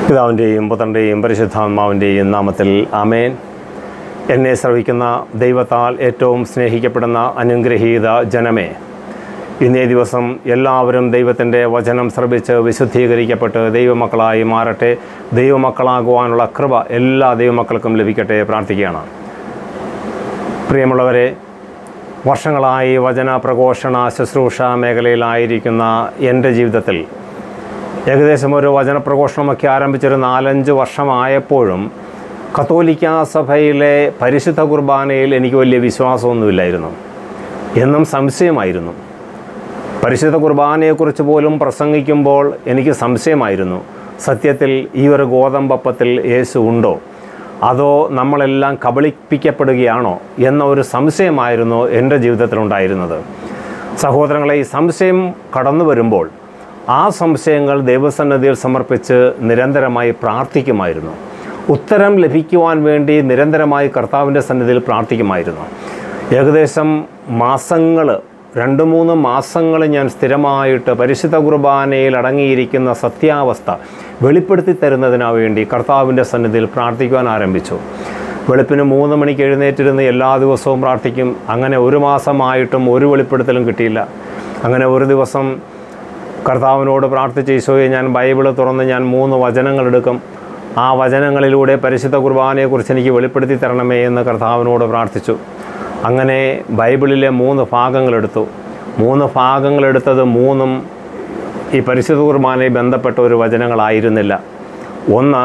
പിതാവിൻ്റെയും പുത്രൻ്റെയും പരിശുദ്ധാത്മാവിൻ്റെയും നാമത്തിൽ ആമേൻ എന്നെ ശ്രവിക്കുന്ന ദൈവത്താൽ ഏറ്റവും സ്നേഹിക്കപ്പെടുന്ന അനുഗ്രഹീത ജനമേ ഇന്നേ ദിവസം എല്ലാവരും ദൈവത്തിൻ്റെ വചനം ശ്രവിച്ച് വിശുദ്ധീകരിക്കപ്പെട്ട് ദൈവമക്കളായി മാറട്ടെ ദൈവമക്കളാകുവാനുള്ള കൃപ എല്ലാ ദൈവമക്കൾക്കും ലഭിക്കട്ടെ പ്രാർത്ഥിക്കുകയാണ് പ്രിയമുള്ളവരെ വർഷങ്ങളായി വചന പ്രഘോഷണ ശുശ്രൂഷ മേഖലയിലായിരിക്കുന്ന എൻ്റെ ജീവിതത്തിൽ ഏകദേശം ഒരു വചനപ്രഘോഷണമൊക്കെ ആരംഭിച്ചൊരു നാലഞ്ച് വർഷമായപ്പോഴും കത്തോലിക്ക സഭയിലെ പരിശുദ്ധ കുർബാനയിൽ എനിക്ക് വലിയ വിശ്വാസമൊന്നുമില്ലായിരുന്നു എന്നും സംശയമായിരുന്നു പരിശുദ്ധ കുർബാനയെക്കുറിച്ച് പോലും പ്രസംഗിക്കുമ്പോൾ എനിക്ക് സംശയമായിരുന്നു സത്യത്തിൽ ഈ ഒരു ഗോതമ്പപ്പത്തിൽ യേശു ഉണ്ടോ അതോ നമ്മളെല്ലാം കബളിപ്പിക്കപ്പെടുകയാണോ എന്ന ഒരു സംശയമായിരുന്നു എൻ്റെ ജീവിതത്തിലുണ്ടായിരുന്നത് സഹോദരങ്ങളെ ഈ സംശയം കടന്നു വരുമ്പോൾ ആ സംശയങ്ങൾ ദൈവസന്നദ്ധിയിൽ സമർപ്പിച്ച് നിരന്തരമായി പ്രാർത്ഥിക്കുമായിരുന്നു ഉത്തരം ലഭിക്കുവാൻ വേണ്ടി നിരന്തരമായി കർത്താവിൻ്റെ സന്നിധിയിൽ പ്രാർത്ഥിക്കുമായിരുന്നു ഏകദേശം മാസങ്ങൾ രണ്ട് മൂന്ന് മാസങ്ങൾ ഞാൻ സ്ഥിരമായിട്ട് പരിശുദ്ധ കുർബാനയിൽ അടങ്ങിയിരിക്കുന്ന സത്യാവസ്ഥ വെളിപ്പെടുത്തി തരുന്നതിനു വേണ്ടി കർത്താവിൻ്റെ സന്നിധിയിൽ പ്രാർത്ഥിക്കുവാൻ ആരംഭിച്ചു വെളുപ്പിന് മൂന്ന് മണിക്ക് എഴുന്നേറ്റിരുന്ന് എല്ലാ ദിവസവും പ്രാർത്ഥിക്കും അങ്ങനെ ഒരു മാസമായിട്ടും ഒരു വെളിപ്പെടുത്തലും കിട്ടിയില്ല അങ്ങനെ ഒരു ദിവസം കർത്താവിനോട് പ്രാർത്ഥിച്ച ഈശോയെ ഞാൻ ബൈബിൾ തുറന്ന് ഞാൻ മൂന്ന് വചനങ്ങൾ എടുക്കും ആ വചനങ്ങളിലൂടെ പരിശുദ്ധ കുർബാനയെക്കുറിച്ച് എനിക്ക് വെളിപ്പെടുത്തി തരണമേ എന്ന് കർത്താവിനോട് പ്രാർത്ഥിച്ചു അങ്ങനെ ബൈബിളിലെ മൂന്ന് ഭാഗങ്ങളെടുത്തു മൂന്ന് ഭാഗങ്ങളെടുത്തത് മൂന്നും ഈ പരിശുദ്ധ കുർബാനയെ ബന്ധപ്പെട്ട ഒരു വചനങ്ങളായിരുന്നില്ല ഒന്ന്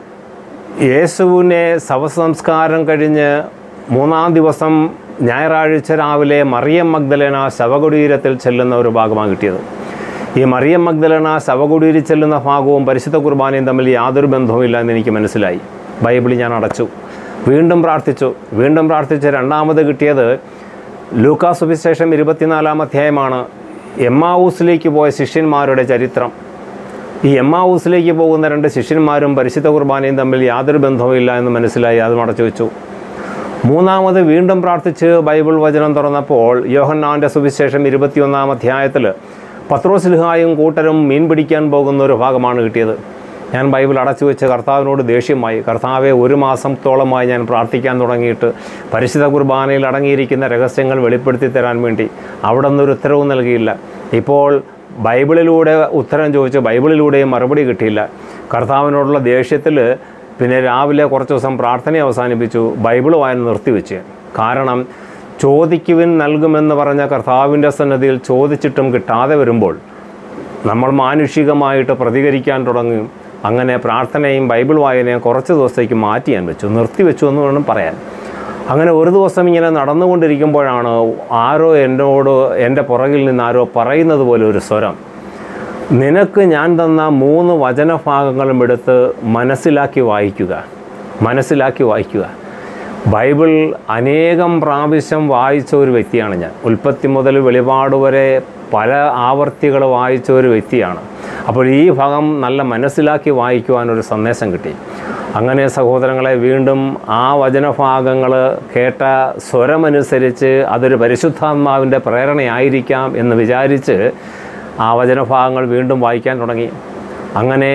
യേശുവിനെ ശവസംസ്കാരം കഴിഞ്ഞ് മൂന്നാം ദിവസം ഞായറാഴ്ച രാവിലെ മറിയം മഗ്ദലേന ശവകുടീരത്തിൽ ചെല്ലുന്ന ഒരു ഭാഗമാണ് കിട്ടിയത് ഈ മറിയം മഗ്ദലന ശവകുടീരി ചെല്ലുന്ന ഭാഗവും പരിശുദ്ധ കുർബാനയും തമ്മിൽ യാതൊരു ബന്ധവുമില്ല എന്ന് എനിക്ക് മനസ്സിലായി ബൈബിൾ ഞാൻ അടച്ചു വീണ്ടും പ്രാർത്ഥിച്ചു വീണ്ടും പ്രാർത്ഥിച്ച് രണ്ടാമത് കിട്ടിയത് ലൂക്കാ സുവിശേഷം ഇരുപത്തിനാലാം അധ്യായമാണ് എമ്മാവൂസിലേക്ക് പോയ ശിഷ്യന്മാരുടെ ചരിത്രം ഈ എമ്മാവൂസിലേക്ക് പോകുന്ന രണ്ട് ശിഷ്യന്മാരും പരിശുദ്ധ കുർബാനയും തമ്മിൽ യാതൊരു ബന്ധവുമില്ല എന്ന് മനസ്സിലായി അതും അടച്ചു വെച്ചു മൂന്നാമത് വീണ്ടും പ്രാർത്ഥിച്ച് ബൈബിൾ വചനം തുറന്നപ്പോൾ യോഹന്നാൻ്റെ സുവിശേഷം ഇരുപത്തിയൊന്നാം അധ്യായത്തിൽ പത്രോസ്ലിഹായും കൂട്ടരും മീൻ പിടിക്കാൻ പോകുന്ന ഒരു ഭാഗമാണ് കിട്ടിയത് ഞാൻ ബൈബിൾ അടച്ചു വെച്ച് കർത്താവിനോട് ദേഷ്യമായി കർത്താവെ ഒരു മാസത്തോളമായി ഞാൻ പ്രാർത്ഥിക്കാൻ തുടങ്ങിയിട്ട് പരിശുദ്ധ കുർബാനയിൽ അടങ്ങിയിരിക്കുന്ന രഹസ്യങ്ങൾ വെളിപ്പെടുത്തി തരാൻ വേണ്ടി അവിടെ നിന്നൊരു ഉത്തരവും നൽകിയില്ല ഇപ്പോൾ ബൈബിളിലൂടെ ഉത്തരം ചോദിച്ച് ബൈബിളിലൂടെയും മറുപടി കിട്ടിയില്ല കർത്താവിനോടുള്ള ദേഷ്യത്തിൽ പിന്നെ രാവിലെ കുറച്ച് ദിവസം പ്രാർത്ഥന അവസാനിപ്പിച്ചു ബൈബിൾ വായന നിർത്തിവെച്ച് കാരണം ചോദിക്കുവിൻ നൽകുമെന്ന് പറഞ്ഞ കർത്താവിൻ്റെ സന്നദ്ധിയിൽ ചോദിച്ചിട്ടും കിട്ടാതെ വരുമ്പോൾ നമ്മൾ മാനുഷികമായിട്ട് പ്രതികരിക്കാൻ തുടങ്ങും അങ്ങനെ പ്രാർത്ഥനയും ബൈബിൾ വായനയും കുറച്ച് ദിവസത്തേക്ക് മാറ്റി ഞാൻ വെച്ചു നിർത്തിവെച്ചു എന്ന് വേണം പറയാൻ അങ്ങനെ ഒരു ദിവസം ഇങ്ങനെ നടന്നുകൊണ്ടിരിക്കുമ്പോഴാണ് ആരോ എന്നോട് എൻ്റെ പുറകിൽ നിന്ന് ആരോ പറയുന്നത് പോലെ ഒരു സ്വരം നിനക്ക് ഞാൻ തന്ന മൂന്ന് വചനഭാഗങ്ങളും എടുത്ത് മനസ്സിലാക്കി വായിക്കുക മനസ്സിലാക്കി വായിക്കുക ബൈബിൾ അനേകം പ്രാവശ്യം വായിച്ച ഒരു വ്യക്തിയാണ് ഞാൻ ഉൽപ്പത്തി മുതൽ വെളിപാട് വരെ പല ആവർത്തികൾ വായിച്ച ഒരു വ്യക്തിയാണ് അപ്പോൾ ഈ ഭാഗം നല്ല മനസ്സിലാക്കി വായിക്കുവാൻ ഒരു സന്ദേശം കിട്ടി അങ്ങനെ സഹോദരങ്ങളെ വീണ്ടും ആ വചനഭാഗങ്ങൾ കേട്ട സ്വരമനുസരിച്ച് അതൊരു പരിശുദ്ധാത്മാവിൻ്റെ പ്രേരണയായിരിക്കാം എന്ന് വിചാരിച്ച് ആ വചനഭാഗങ്ങൾ വീണ്ടും വായിക്കാൻ തുടങ്ങി അങ്ങനെ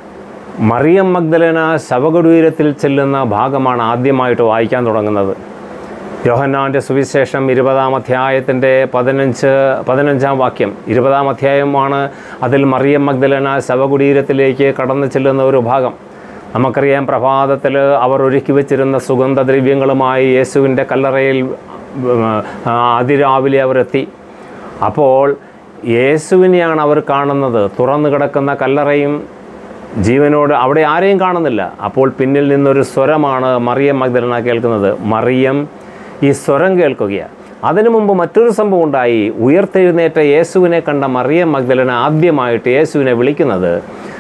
മറിയം മഗ്ദലന ശവകുടീരത്തിൽ ചെല്ലുന്ന ഭാഗമാണ് ആദ്യമായിട്ട് വായിക്കാൻ തുടങ്ങുന്നത് യോഹന്നാൻ്റെ സുവിശേഷം ഇരുപതാം അധ്യായത്തിൻ്റെ പതിനഞ്ച് പതിനഞ്ചാം വാക്യം ഇരുപതാം അധ്യായമാണ് അതിൽ മറിയം മഗ്ദലന ശവകുടീരത്തിലേക്ക് കടന്നു ചെല്ലുന്ന ഒരു ഭാഗം നമുക്കറിയാം പ്രഭാതത്തിൽ അവർ ഒരുക്കി വെച്ചിരുന്ന സുഗന്ധദ്രവ്യങ്ങളുമായി യേശുവിൻ്റെ കല്ലറയിൽ ഉം, ആ, അതിരാവിലെ അവരെത്തി അപ്പോൾ യേശുവിനെയാണ് അവർ കാണുന്നത് തുറന്നു കിടക്കുന്ന കല്ലറയും ജീവനോട് അവിടെ ആരെയും കാണുന്നില്ല അപ്പോൾ പിന്നിൽ നിന്നൊരു സ്വരമാണ് മറിയം മഗ്ദലന കേൾക്കുന്നത് മറിയം ഈ സ്വരം കേൾക്കുകയാണ് അതിനു മുമ്പ് മറ്റൊരു സംഭവം ഉണ്ടായി ഉയർത്തെഴുന്നേറ്റ യേശുവിനെ കണ്ട മറിയം മഗ്ദലന ആദ്യമായിട്ട് യേശുവിനെ വിളിക്കുന്നത്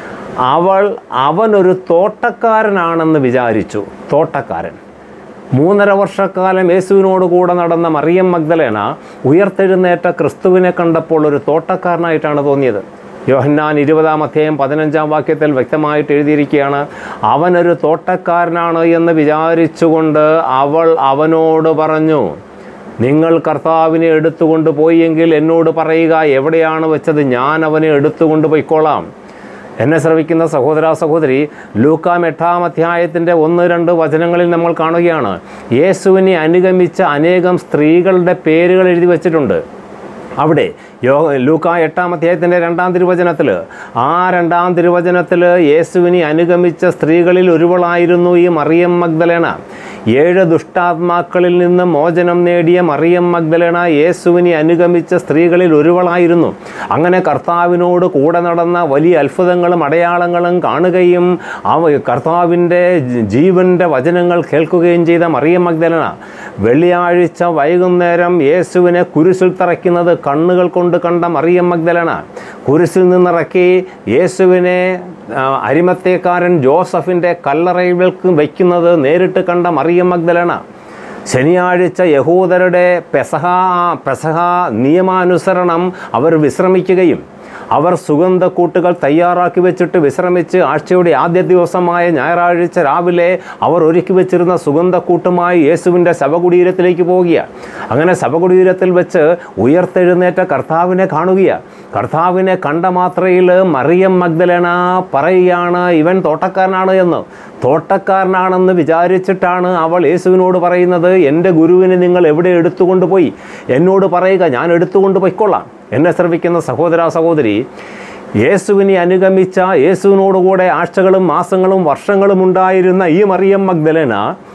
അവൾ അവനൊരു തോട്ടക്കാരനാണെന്ന് വിചാരിച്ചു തോട്ടക്കാരൻ മൂന്നര വർഷക്കാലം യേശുവിനോട് കൂടെ നടന്ന മറിയം മഗ്ദലേന ഉയർത്തെഴുന്നേറ്റ ക്രിസ്തുവിനെ കണ്ടപ്പോൾ ഒരു തോട്ടക്കാരനായിട്ടാണ് തോന്നിയത് യോഹന്നാൻ ഇരുപതാം അധ്യായം പതിനഞ്ചാം വാക്യത്തിൽ വ്യക്തമായിട്ട് എഴുതിയിരിക്കുകയാണ് അവനൊരു തോട്ടക്കാരനാണ് എന്ന് വിചാരിച്ചുകൊണ്ട് അവൾ അവനോട് പറഞ്ഞു നിങ്ങൾ കർത്താവിനെ എടുത്തുകൊണ്ട് പോയെങ്കിൽ എന്നോട് പറയുക എവിടെയാണ് വെച്ചത് ഞാൻ അവനെ എടുത്തുകൊണ്ട് പോയിക്കോളാം എന്നെ ശ്രവിക്കുന്ന സഹോദര സഹോദരി ലൂക്കാം എട്ടാം അധ്യായത്തിൻ്റെ ഒന്ന് രണ്ട് വചനങ്ങളിൽ നമ്മൾ കാണുകയാണ് യേശുവിനെ അനുഗമിച്ച അനേകം സ്ത്രീകളുടെ പേരുകൾ എഴുതി വച്ചിട്ടുണ്ട് അവിടെ യോ ലൂക്ക എട്ടാം അധ്യായത്തിൻ്റെ രണ്ടാം തിരുവചനത്തിൽ ആ രണ്ടാം തിരുവചനത്തിൽ യേശുവിനെ അനുഗമിച്ച സ്ത്രീകളിൽ ഒരുവളായിരുന്നു ഈ മറിയം മഗ്ദലേന ഏഴ് ദുഷ്ടാത്മാക്കളിൽ നിന്ന് മോചനം നേടിയ മറിയം മഗ്ദലേന യേശുവിനെ അനുഗമിച്ച സ്ത്രീകളിൽ ഒരുവളായിരുന്നു അങ്ങനെ കർത്താവിനോട് കൂടെ നടന്ന വലിയ അത്ഭുതങ്ങളും അടയാളങ്ങളും കാണുകയും അവ കർത്താവിൻ്റെ ജീവൻ്റെ വചനങ്ങൾ കേൾക്കുകയും ചെയ്ത മറിയം മഗ്ദലന വെള്ളിയാഴ്ച വൈകുന്നേരം യേശുവിനെ കുരിശിൽ തറയ്ക്കുന്നത് കണ്ണുകൾ കൊണ്ട് കണ്ട മറിയം മഗ്ദലന കുരിശിൽ നിന്നിറക്കി യേശുവിനെ ആ, അരിമത്തേക്കാരൻ ജോസഫിൻ്റെ കല്ലറയിലേക്ക് വയ്ക്കുന്നത് നേരിട്ട് കണ്ട മറിയം മഗ്ദലന ശനിയാഴ്ച യഹൂദരുടെ പെസഹ പെസഹ നിയമാനുസരണം അവർ വിശ്രമിക്കുകയും അവർ സുഗന്ധക്കൂട്ടുകൾ തയ്യാറാക്കി വെച്ചിട്ട് വിശ്രമിച്ച് ആഴ്ചയുടെ ആദ്യ ദിവസമായ ഞായറാഴ്ച രാവിലെ അവർ ഒരുക്കി വെച്ചിരുന്ന സുഗന്ധക്കൂട്ടുമായി യേശുവിൻ്റെ ശവകുടീരത്തിലേക്ക് പോവുകയാണ് അങ്ങനെ ശവകുടീരത്തിൽ വെച്ച് ഉയർത്തെഴുന്നേറ്റ കർത്താവിനെ കാണുകയാണ് കർത്താവിനെ കണ്ട മാത്രയിൽ മറിയം മഗ്ദലന പറയുകയാണ് ഇവൻ തോട്ടക്കാരനാണ് എന്ന് തോട്ടക്കാരനാണെന്ന് വിചാരിച്ചിട്ടാണ് അവൾ യേശുവിനോട് പറയുന്നത് എൻ്റെ ഗുരുവിനെ നിങ്ങൾ എവിടെ എടുത്തുകൊണ്ട് പോയി എന്നോട് പറയുക ഞാൻ എടുത്തുകൊണ്ട് പൊയ്ക്കൊള്ളാം എന്നെ ശ്രവിക്കുന്ന സഹോദര സഹോദരി യേശുവിനെ അനുഗമിച്ച യേശുവിനോടുകൂടെ ആഴ്ചകളും മാസങ്ങളും വർഷങ്ങളും ഉണ്ടായിരുന്ന ഈ മറിയം മഗ്ദലന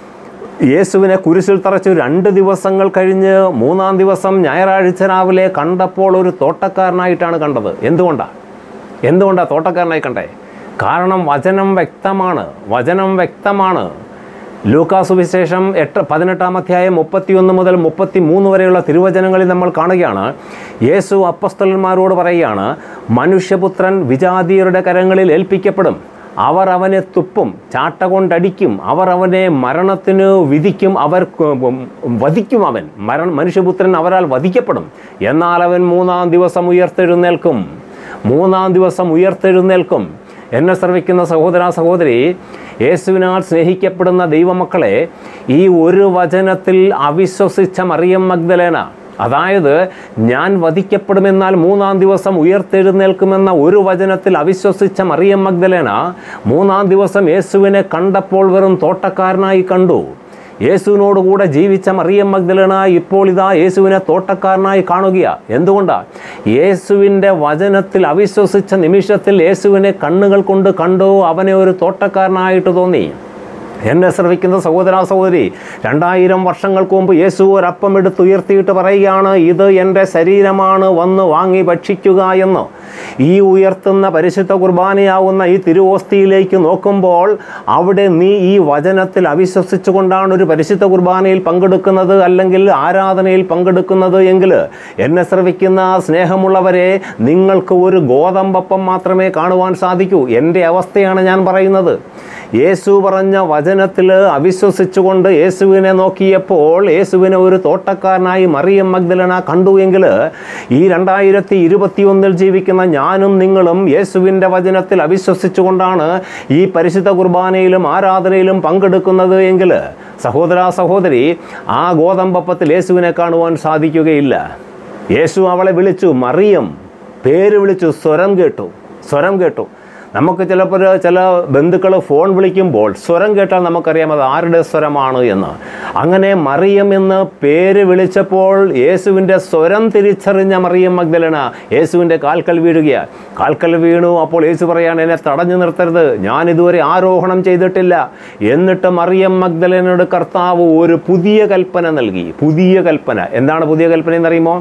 യേശുവിനെ കുരിശിൽ തറച്ചു രണ്ട് ദിവസങ്ങൾ കഴിഞ്ഞ് മൂന്നാം ദിവസം ഞായറാഴ്ച രാവിലെ കണ്ടപ്പോൾ ഒരു തോട്ടക്കാരനായിട്ടാണ് കണ്ടത് എന്തുകൊണ്ടാണ് എന്തുകൊണ്ടാണ് തോട്ടക്കാരനായി കണ്ടേ കാരണം വചനം വ്യക്തമാണ് വചനം വ്യക്തമാണ് ലൂക്കാസുവിശേഷം എട്ട് പതിനെട്ടാം അധ്യായം മുപ്പത്തിയൊന്ന് മുതൽ മുപ്പത്തി മൂന്ന് വരെയുള്ള തിരുവചനങ്ങളിൽ നമ്മൾ കാണുകയാണ് യേശു അപ്പസ്തലന്മാരോട് പറയുകയാണ് മനുഷ്യപുത്രൻ വിജാതീയരുടെ കരങ്ങളിൽ ഏൽപ്പിക്കപ്പെടും അവർ അവനെ തുപ്പും ചാട്ട കൊണ്ടടിക്കും അവർ അവനെ മരണത്തിന് വിധിക്കും അവർ വധിക്കും അവൻ മരണ മനുഷ്യപുത്രൻ അവരാൽ വധിക്കപ്പെടും എന്നാൽ അവൻ മൂന്നാം ദിവസം ഉയർത്തെഴുന്നേൽക്കും മൂന്നാം ദിവസം ഉയർത്തെഴുന്നേൽക്കും എന്നെ ശ്രവിക്കുന്ന സഹോദര സഹോദരി യേശുവിനാൽ സ്നേഹിക്കപ്പെടുന്ന ദൈവമക്കളെ ഈ ഒരു വചനത്തിൽ അവിശ്വസിച്ച മറിയം മഗ്ദലേന അതായത് ഞാൻ വധിക്കപ്പെടുമെന്നാൽ മൂന്നാം ദിവസം ഉയർത്തെഴുന്നേൽക്കുമെന്ന ഒരു വചനത്തിൽ അവിശ്വസിച്ച മറിയം മഗ്ദലേന മൂന്നാം ദിവസം യേശുവിനെ കണ്ടപ്പോൾ വെറും തോട്ടക്കാരനായി കണ്ടു യേശുവിനോടുകൂടെ ജീവിച്ച മറിയം മഗ്ദലന ഇപ്പോൾ ഇതാ യേശുവിനെ തോട്ടക്കാരനായി കാണുകയാണ് എന്തുകൊണ്ടാണ് യേശുവിൻ്റെ വചനത്തിൽ അവിശ്വസിച്ച നിമിഷത്തിൽ യേശുവിനെ കണ്ണുകൾ കൊണ്ട് കണ്ടു അവനെ ഒരു തോട്ടക്കാരനായിട്ട് തോന്നി എന്നെ ശ്രവിക്കുന്ന സഹോദര സഹോദരി രണ്ടായിരം വർഷങ്ങൾക്ക് മുമ്പ് യേശു ഒരപ്പം എടുത്ത് ഉയർത്തിയിട്ട് പറയുകയാണ് ഇത് എൻ്റെ ശരീരമാണ് വന്ന് വാങ്ങി ഭക്ഷിക്കുക എന്ന് ഈ ഉയർത്തുന്ന പരിശുദ്ധ കുർബാനയാവുന്ന ഈ തിരുവോസ്തിയിലേക്ക് നോക്കുമ്പോൾ അവിടെ നീ ഈ വചനത്തിൽ അവിശ്വസിച്ചുകൊണ്ടാണ് ഒരു പരിശുദ്ധ കുർബാനയിൽ പങ്കെടുക്കുന്നത് അല്ലെങ്കിൽ ആരാധനയിൽ പങ്കെടുക്കുന്നത് എങ്കിൽ എന്നെ ശ്രവിക്കുന്ന സ്നേഹമുള്ളവരെ നിങ്ങൾക്ക് ഒരു ഗോതമ്പപ്പം മാത്രമേ കാണുവാൻ സാധിക്കൂ എൻ്റെ അവസ്ഥയാണ് ഞാൻ പറയുന്നത് യേശു പറഞ്ഞ വചനത്തിൽ അവിശ്വസിച്ചുകൊണ്ട് യേശുവിനെ നോക്കിയപ്പോൾ യേശുവിനെ ഒരു തോട്ടക്കാരനായി മറിയം മഗ്ദലന കണ്ടു എങ്കിൽ ഈ രണ്ടായിരത്തി ഇരുപത്തിയൊന്നിൽ ജീവിക്കുന്ന ഞാനും നിങ്ങളും യേശുവിൻ്റെ വചനത്തിൽ അവിശ്വസിച്ചുകൊണ്ടാണ് ഈ പരിശുദ്ധ കുർബാനയിലും ആരാധനയിലും പങ്കെടുക്കുന്നത് എങ്കിൽ സഹോദര സഹോദരി ആ ഗോതമ്പപ്പത്തിൽ യേശുവിനെ കാണുവാൻ സാധിക്കുകയില്ല യേശു അവളെ വിളിച്ചു മറിയം പേര് വിളിച്ചു സ്വരം കേട്ടു സ്വരം കേട്ടു നമുക്ക് ചിലപ്പോൾ ചില ബന്ധുക്കൾ ഫോൺ വിളിക്കുമ്പോൾ സ്വരം കേട്ടാൽ നമുക്കറിയാം അത് ആരുടെ സ്വരമാണ് എന്ന് അങ്ങനെ മറിയം എന്ന് പേര് വിളിച്ചപ്പോൾ യേശുവിൻ്റെ സ്വരം തിരിച്ചറിഞ്ഞ മറിയം മഗ്ദലന യേശുവിൻ്റെ കാൽക്കൽ വീഴുകയാണ് കാൽക്കൽ വീണു അപ്പോൾ യേശു പറയാണ് എന്നെ തടഞ്ഞു നിർത്തരുത് ഞാൻ ഇതുവരെ ആരോഹണം ചെയ്തിട്ടില്ല എന്നിട്ട് മറിയം മഗ്ദലനോട് കർത്താവ് ഒരു പുതിയ കൽപ്പന നൽകി പുതിയ കൽപ്പന എന്താണ് പുതിയ കൽപ്പന എന്നറിയുമോ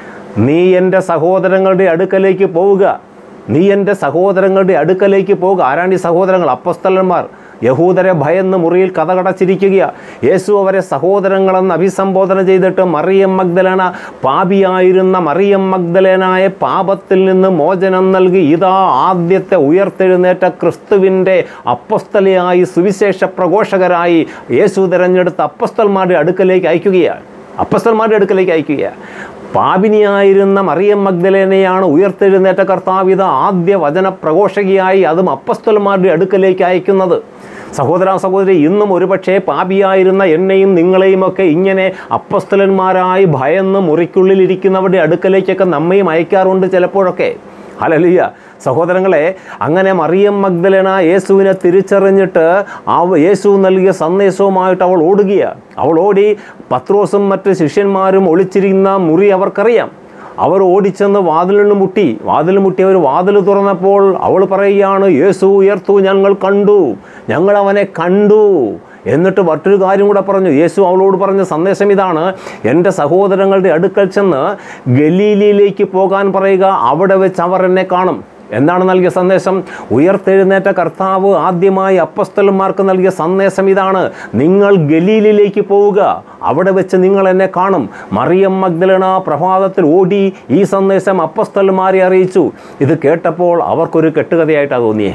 നീ എൻ്റെ സഹോദരങ്ങളുടെ അടുക്കലേക്ക് പോവുക നീ എൻ്റെ സഹോദരങ്ങളുടെ അടുക്കലേക്ക് പോകുക ആരാണ് ഈ സഹോദരങ്ങൾ അപ്പസ്തലന്മാർ യഹൂദരെ ഭയന്ന് മുറിയിൽ കഥകടച്ചിരിക്കുക യേശു അവരെ സഹോദരങ്ങളെന്ന് അഭിസംബോധന ചെയ്തിട്ട് മറിയം മഗ്ദലന പാപിയായിരുന്ന മറിയം മഗ്ദലേനായ പാപത്തിൽ നിന്ന് മോചനം നൽകി ഇതാ ആദ്യത്തെ ഉയർത്തെഴുന്നേറ്റ ക്രിസ്തുവിൻ്റെ അപ്പസ്തലയായി സുവിശേഷ പ്രഘോഷകരായി യേശു തിരഞ്ഞെടുത്ത അപ്പസ്തന്മാരുടെ അടുക്കലേക്ക് അയക്കുകയാണ് അപ്പസ്തന്മാരുടെ അടുക്കലേക്ക് അയക്കുകയാണ് പാപിനിയായിരുന്ന മറിയം മഗ്ദലേനയാണ് ഉയർത്തെഴുന്നേറ്റ കർത്താവിത ആദ്യ വചന പ്രഘോഷകിയായി അതും അപ്പസ്തലന്മാരുടെ അടുക്കലേക്ക് അയക്കുന്നത് സഹോദര സഹോദരി ഇന്നും ഒരുപക്ഷെ പാപിയായിരുന്ന എന്നെയും നിങ്ങളെയും ഒക്കെ ഇങ്ങനെ അപ്പസ്തലന്മാരായി ഭയന്ന് മുറിക്കുള്ളിലിരിക്കുന്നവരുടെ അടുക്കലേക്കൊക്കെ നമ്മയും അയക്കാറുണ്ട് ചിലപ്പോഴൊക്കെ ഹലലിയ സഹോദരങ്ങളെ അങ്ങനെ മറിയം മഗ്ദലന യേശുവിനെ തിരിച്ചറിഞ്ഞിട്ട് അവ യേശു നൽകിയ സന്ദേശവുമായിട്ട് അവൾ ഓടുകയാണ് അവൾ ഓടി പത്രോസും മറ്റ് ശിഷ്യന്മാരും ഒളിച്ചിരിക്കുന്ന മുറി അവർക്കറിയാം അവർ ഓടിച്ചെന്ന് വാതിലിന് മുട്ടി വാതിൽ മുട്ടി അവർ വാതിൽ തുറന്നപ്പോൾ അവൾ പറയുകയാണ് യേശു ഉയർത്തു ഞങ്ങൾ കണ്ടു ഞങ്ങൾ അവനെ കണ്ടു എന്നിട്ട് മറ്റൊരു കാര്യം കൂടെ പറഞ്ഞു യേശു അവളോട് പറഞ്ഞ സന്ദേശം ഇതാണ് എൻ്റെ സഹോദരങ്ങളുടെ അടുക്കൽ ചെന്ന് ഗലീലിയിലേക്ക് പോകാൻ പറയുക അവിടെ വെച്ച് അവർ എന്നെ കാണും എന്താണ് നൽകിയ സന്ദേശം ഉയർത്തെഴുന്നേറ്റ കർത്താവ് ആദ്യമായി അപ്പസ്തലന്മാർക്ക് നൽകിയ സന്ദേശം ഇതാണ് നിങ്ങൾ ഗലീലിലേക്ക് പോവുക അവിടെ വെച്ച് നിങ്ങൾ എന്നെ കാണും മറിയം മഗ്ദലന പ്രഭാതത്തിൽ ഓടി ഈ സന്ദേശം അപ്പസ്തലന്മാരെ അറിയിച്ചു ഇത് കേട്ടപ്പോൾ അവർക്കൊരു കെട്ടുകഥയായിട്ടാണ് തോന്നിയേ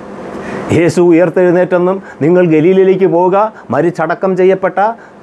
യേശു ഉയർത്തെഴുന്നേറ്റെന്നും നിങ്ങൾ ഗലീലിലേക്ക് പോവുക മരിച്ചടക്കം ചെയ്യപ്പെട്ട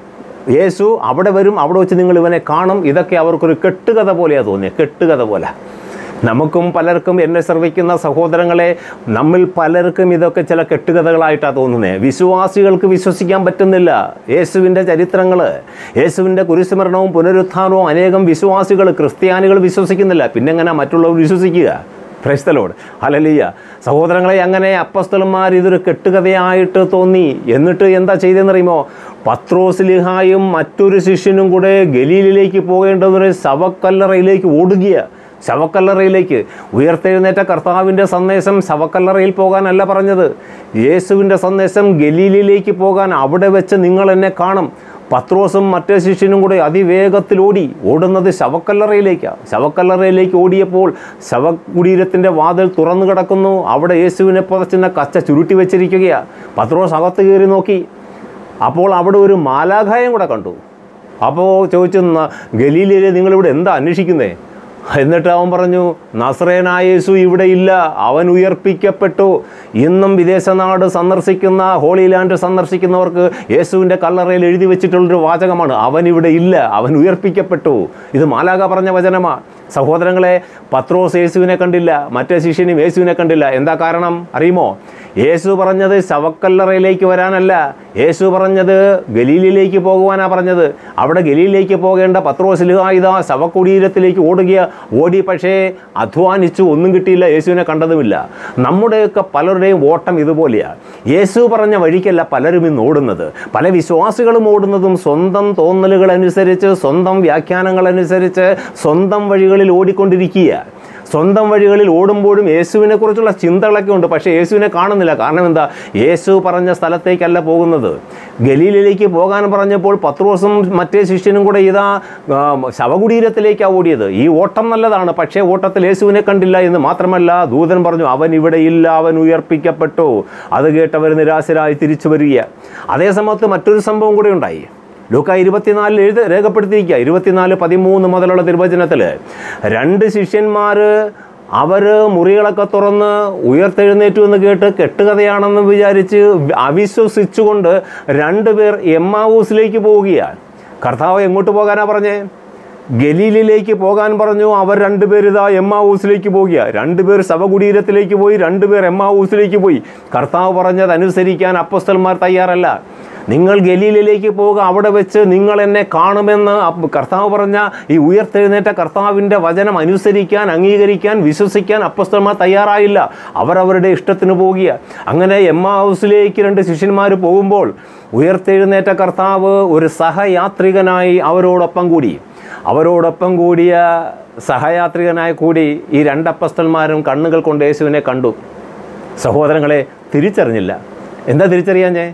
യേശു അവിടെ വരും അവിടെ വെച്ച് നിങ്ങൾ ഇവനെ കാണും ഇതൊക്കെ അവർക്കൊരു കെട്ടുകഥ പോലെയാണ് തോന്നിയത് കെട്ടുകഥ പോലെ നമുക്കും പലർക്കും എന്നെ ശ്രവിക്കുന്ന സഹോദരങ്ങളെ നമ്മിൽ പലർക്കും ഇതൊക്കെ ചില കെട്ടുകഥകളായിട്ടാണ് തോന്നുന്നത് വിശ്വാസികൾക്ക് വിശ്വസിക്കാൻ പറ്റുന്നില്ല യേശുവിൻ്റെ ചരിത്രങ്ങൾ യേശുവിൻ്റെ കുരിശുമരണവും പുനരുത്ഥാനവും അനേകം വിശ്വാസികൾ ക്രിസ്ത്യാനികൾ വിശ്വസിക്കുന്നില്ല പിന്നെ എങ്ങനെ മറ്റുള്ളവർ വിശ്വസിക്കുക ക്രൈസ്തലോട് ഹലലിയ സഹോദരങ്ങളെ അങ്ങനെ അപ്പസ്തലന്മാർ ഇതൊരു കെട്ടുകഥയായിട്ട് തോന്നി എന്നിട്ട് എന്താ ചെയ്തതെന്നറിയുമോ പത്രോസ്ലിഹായും മറ്റൊരു ശിഷ്യനും കൂടെ ഗലീലിലേക്ക് പോകേണ്ടതൊരു ശവക്കല്ലറയിലേക്ക് ഓടുകയാണ് ശവക്കല്ലറയിലേക്ക് ഉയർത്തെഴുന്നേറ്റ കർത്താവിൻ്റെ സന്ദേശം ശവക്കല്ലറയിൽ പോകാനല്ല പറഞ്ഞത് യേശുവിൻ്റെ സന്ദേശം ഗലീലിലേക്ക് പോകാൻ അവിടെ വെച്ച് നിങ്ങൾ എന്നെ കാണും പത്രോസും മറ്റേ ശിഷ്യനും കൂടെ അതിവേഗത്തിൽ ഓടി ഓടുന്നത് ശവക്കല്ലറയിലേക്കാണ് ശവക്കല്ലറയിലേക്ക് ഓടിയപ്പോൾ ശവകുടീരത്തിൻ്റെ വാതിൽ തുറന്നു കിടക്കുന്നു അവിടെ യേശുവിനെ പുതച്ചുന്ന കച്ച ചുരുട്ടി വെച്ചിരിക്കുകയാണ് പത്രോസ് അകത്ത് കയറി നോക്കി അപ്പോൾ അവിടെ ഒരു മാലാഖായം കൂടെ കണ്ടു അപ്പോൾ ചോദിച്ചു "ന- ഗലീലയിലെ നിങ്ങളിവിടെ എന്താ അന്വേഷിക്കുന്നേ എന്നിട്ട് അവൻ പറഞ്ഞു നസ്രേനായ യേശു ഇവിടെ ഇല്ല അവൻ ഉയർപ്പിക്കപ്പെട്ടു ഇന്നും വിദേശ നാട് സന്ദർശിക്കുന്ന ഹോളി ലാൻഡ് സന്ദർശിക്കുന്നവർക്ക് യേശുവിൻ്റെ കല്ലറയിൽ എഴുതി വെച്ചിട്ടുള്ളൊരു വാചകമാണ് അവൻ ഇവിടെ ഇല്ല അവൻ ഉയർപ്പിക്കപ്പെട്ടു ഇത് മാലാക പറഞ്ഞ വചനമാണ് സഹോദരങ്ങളെ പത്രോസ് യേശുവിനെ കണ്ടില്ല മറ്റേ ശിഷ്യനും യേശുവിനെ കണ്ടില്ല എന്താ കാരണം അറിയുമോ യേശു പറഞ്ഞത് ശവക്കല്ലറയിലേക്ക് വരാനല്ല യേശു പറഞ്ഞത് ഗലീലിലേക്ക് പോകുവാനാ പറഞ്ഞത് അവിടെ ഗലീലിലേക്ക് പോകേണ്ട പത്രോസിലുകായുധ ശവക്കുടീരത്തിലേക്ക് ഓടുക ഓടി പക്ഷേ അധ്വാനിച്ചു ഒന്നും കിട്ടിയില്ല യേശുവിനെ കണ്ടതുമില്ല നമ്മുടെയൊക്കെ പലരുടെയും ഓട്ടം ഇതുപോലെയാണ് യേശു പറഞ്ഞ വഴിക്കല്ല പലരും ഇന്ന് ഓടുന്നത് പല വിശ്വാസികളും ഓടുന്നതും സ്വന്തം തോന്നലുകൾ അനുസരിച്ച് സ്വന്തം വ്യാഖ്യാനങ്ങൾ അനുസരിച്ച് സ്വന്തം വഴികളിൽ ഓടിക്കൊണ്ടിരിക്കുക സ്വന്തം വഴികളിൽ ഓടുമ്പോഴും യേശുവിനെ കുറിച്ചുള്ള ചിന്തകളൊക്കെ ഉണ്ട് പക്ഷേ യേശുവിനെ കാണുന്നില്ല കാരണം എന്താ യേശു പറഞ്ഞ സ്ഥലത്തേക്കല്ല പോകുന്നത് ഗലീലിലേക്ക് പോകാൻ പറഞ്ഞപ്പോൾ പത്രോസും മറ്റേ ശിഷ്യനും കൂടെ ഇതാ ആ, ശവകുടീരത്തിലേക്കാണ് ഓടിയത് ഈ ഓട്ടം നല്ലതാണ് പക്ഷേ ഓട്ടത്തിൽ യേശുവിനെ കണ്ടില്ല എന്ന് മാത്രമല്ല ദൂതൻ പറഞ്ഞു അവൻ ഇവിടെ ഇല്ല അവൻ ഉയർപ്പിക്കപ്പെട്ടു അത് കേട്ടവർ നിരാശരായി തിരിച്ചു വരിക അതേ സമയത്ത് മറ്റൊരു സംഭവം കൂടെ ഉണ്ടായി ലൂക്ക ഇരുപത്തിനാലിൽ എഴുത രേഖപ്പെടുത്തിയിരിക്കുക ഇരുപത്തിനാല് പതിമൂന്ന് മുതലുള്ള തിരുവചനത്തിൽ രണ്ട് ശിഷ്യന്മാർ അവർ മുറികളൊക്കെ തുറന്ന് ഉയർത്തെഴുന്നേറ്റു എന്ന് കേട്ട് കെട്ടുകഥയാണെന്ന് വിചാരിച്ച് അവിശ്വസിച്ചുകൊണ്ട് രണ്ടുപേർ എമ്മാവൂസിലേക്ക് പോവുകയാണ് കർത്താവ് എങ്ങോട്ട് പോകാനാ പറഞ്ഞേ ഗലീലിലേക്ക് പോകാൻ പറഞ്ഞു അവർ രണ്ടുപേർ ഇതാ എമ്മാവൂസിലേക്ക് പോകുക രണ്ടുപേർ ശവകുടീരത്തിലേക്ക് പോയി രണ്ടുപേർ എമ്മാവൂസിലേക്ക് പോയി കർത്താവ് പറഞ്ഞത് അനുസരിക്കാൻ അപ്പസ്തന്മാർ തയ്യാറല്ല നിങ്ങൾ ഗലീലിലേക്ക് പോവുക അവിടെ വെച്ച് നിങ്ങൾ എന്നെ കാണുമെന്ന് അപ്പ- കർത്താവ് പറഞ്ഞ ഈ ഉയർത്തെഴുന്നേറ്റ കർത്താവിൻ്റെ വചനം അനുസരിക്കാൻ അംഗീകരിക്കാൻ വിശ്വസിക്കാൻ അപ്പസ്തന്മാർ തയ്യാറായില്ല അവരവരുടെ ഇഷ്ടത്തിന് പോവുക അങ്ങനെ എമ്മ ഹൗസിലേക്ക് രണ്ട് ശിഷ്യന്മാർ പോകുമ്പോൾ ഉയർത്തെഴുന്നേറ്റ കർത്താവ് ഒരു സഹയാത്രികനായി അവരോടൊപ്പം കൂടി അവരോടൊപ്പം കൂടിയ സഹയാത്രികനായി കൂടി ഈ രണ്ടപ്പസ്തന്മാരും കണ്ണുകൾ കൊണ്ട് യേശുവിനെ കണ്ടു സഹോദരങ്ങളെ തിരിച്ചറിഞ്ഞില്ല എന്താ തിരിച്ചറിയാഞ്ഞേ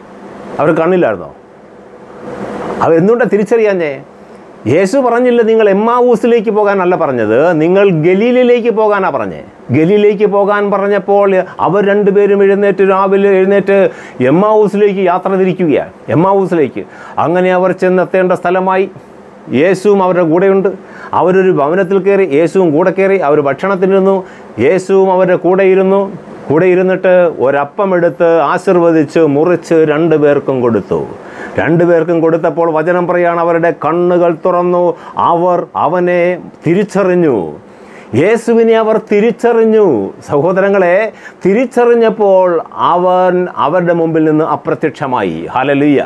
അവർ കണ്ണില്ലായിരുന്നോ അവ എന്തുകൊണ്ടാണ് തിരിച്ചറിയാഞ്ഞേ യേശു പറഞ്ഞില്ല നിങ്ങൾ എമ്മാവൂസിലേക്ക് പോകാനല്ല പറഞ്ഞത് നിങ്ങൾ ഗലീലിലേക്ക് പോകാനാ പറഞ്ഞേ ഗലീലിലേക്ക് പോകാൻ പറഞ്ഞപ്പോൾ അവർ രണ്ടുപേരും എഴുന്നേറ്റ് രാവിലെ എഴുന്നേറ്റ് എമ്മാവൂസിലേക്ക് യാത്ര തിരിക്കുകയാണ് എമ്മാവൂസിലേക്ക് അങ്ങനെ അവർ ചെന്നെത്തേണ്ട സ്ഥലമായി യേശുവും അവരുടെ കൂടെയുണ്ട് അവരൊരു ഭവനത്തിൽ കയറി യേശുവും കൂടെ കയറി അവർ ഭക്ഷണത്തിനിരുന്നു യേശുവും അവരുടെ കൂടെ ഇരുന്നു കൂടെ ഇരുന്നിട്ട് ഒരപ്പം എടുത്ത് ആശീർവദിച്ച് മുറിച്ച് രണ്ടു പേർക്കും കൊടുത്തു രണ്ടു പേർക്കും കൊടുത്തപ്പോൾ വചനം പറയാണ് അവരുടെ കണ്ണുകൾ തുറന്നു അവർ അവനെ തിരിച്ചറിഞ്ഞു യേശുവിനെ അവർ തിരിച്ചറിഞ്ഞു സഹോദരങ്ങളെ തിരിച്ചറിഞ്ഞപ്പോൾ അവൻ അവരുടെ മുമ്പിൽ നിന്ന് അപ്രത്യക്ഷമായി ഹലലുയ്യ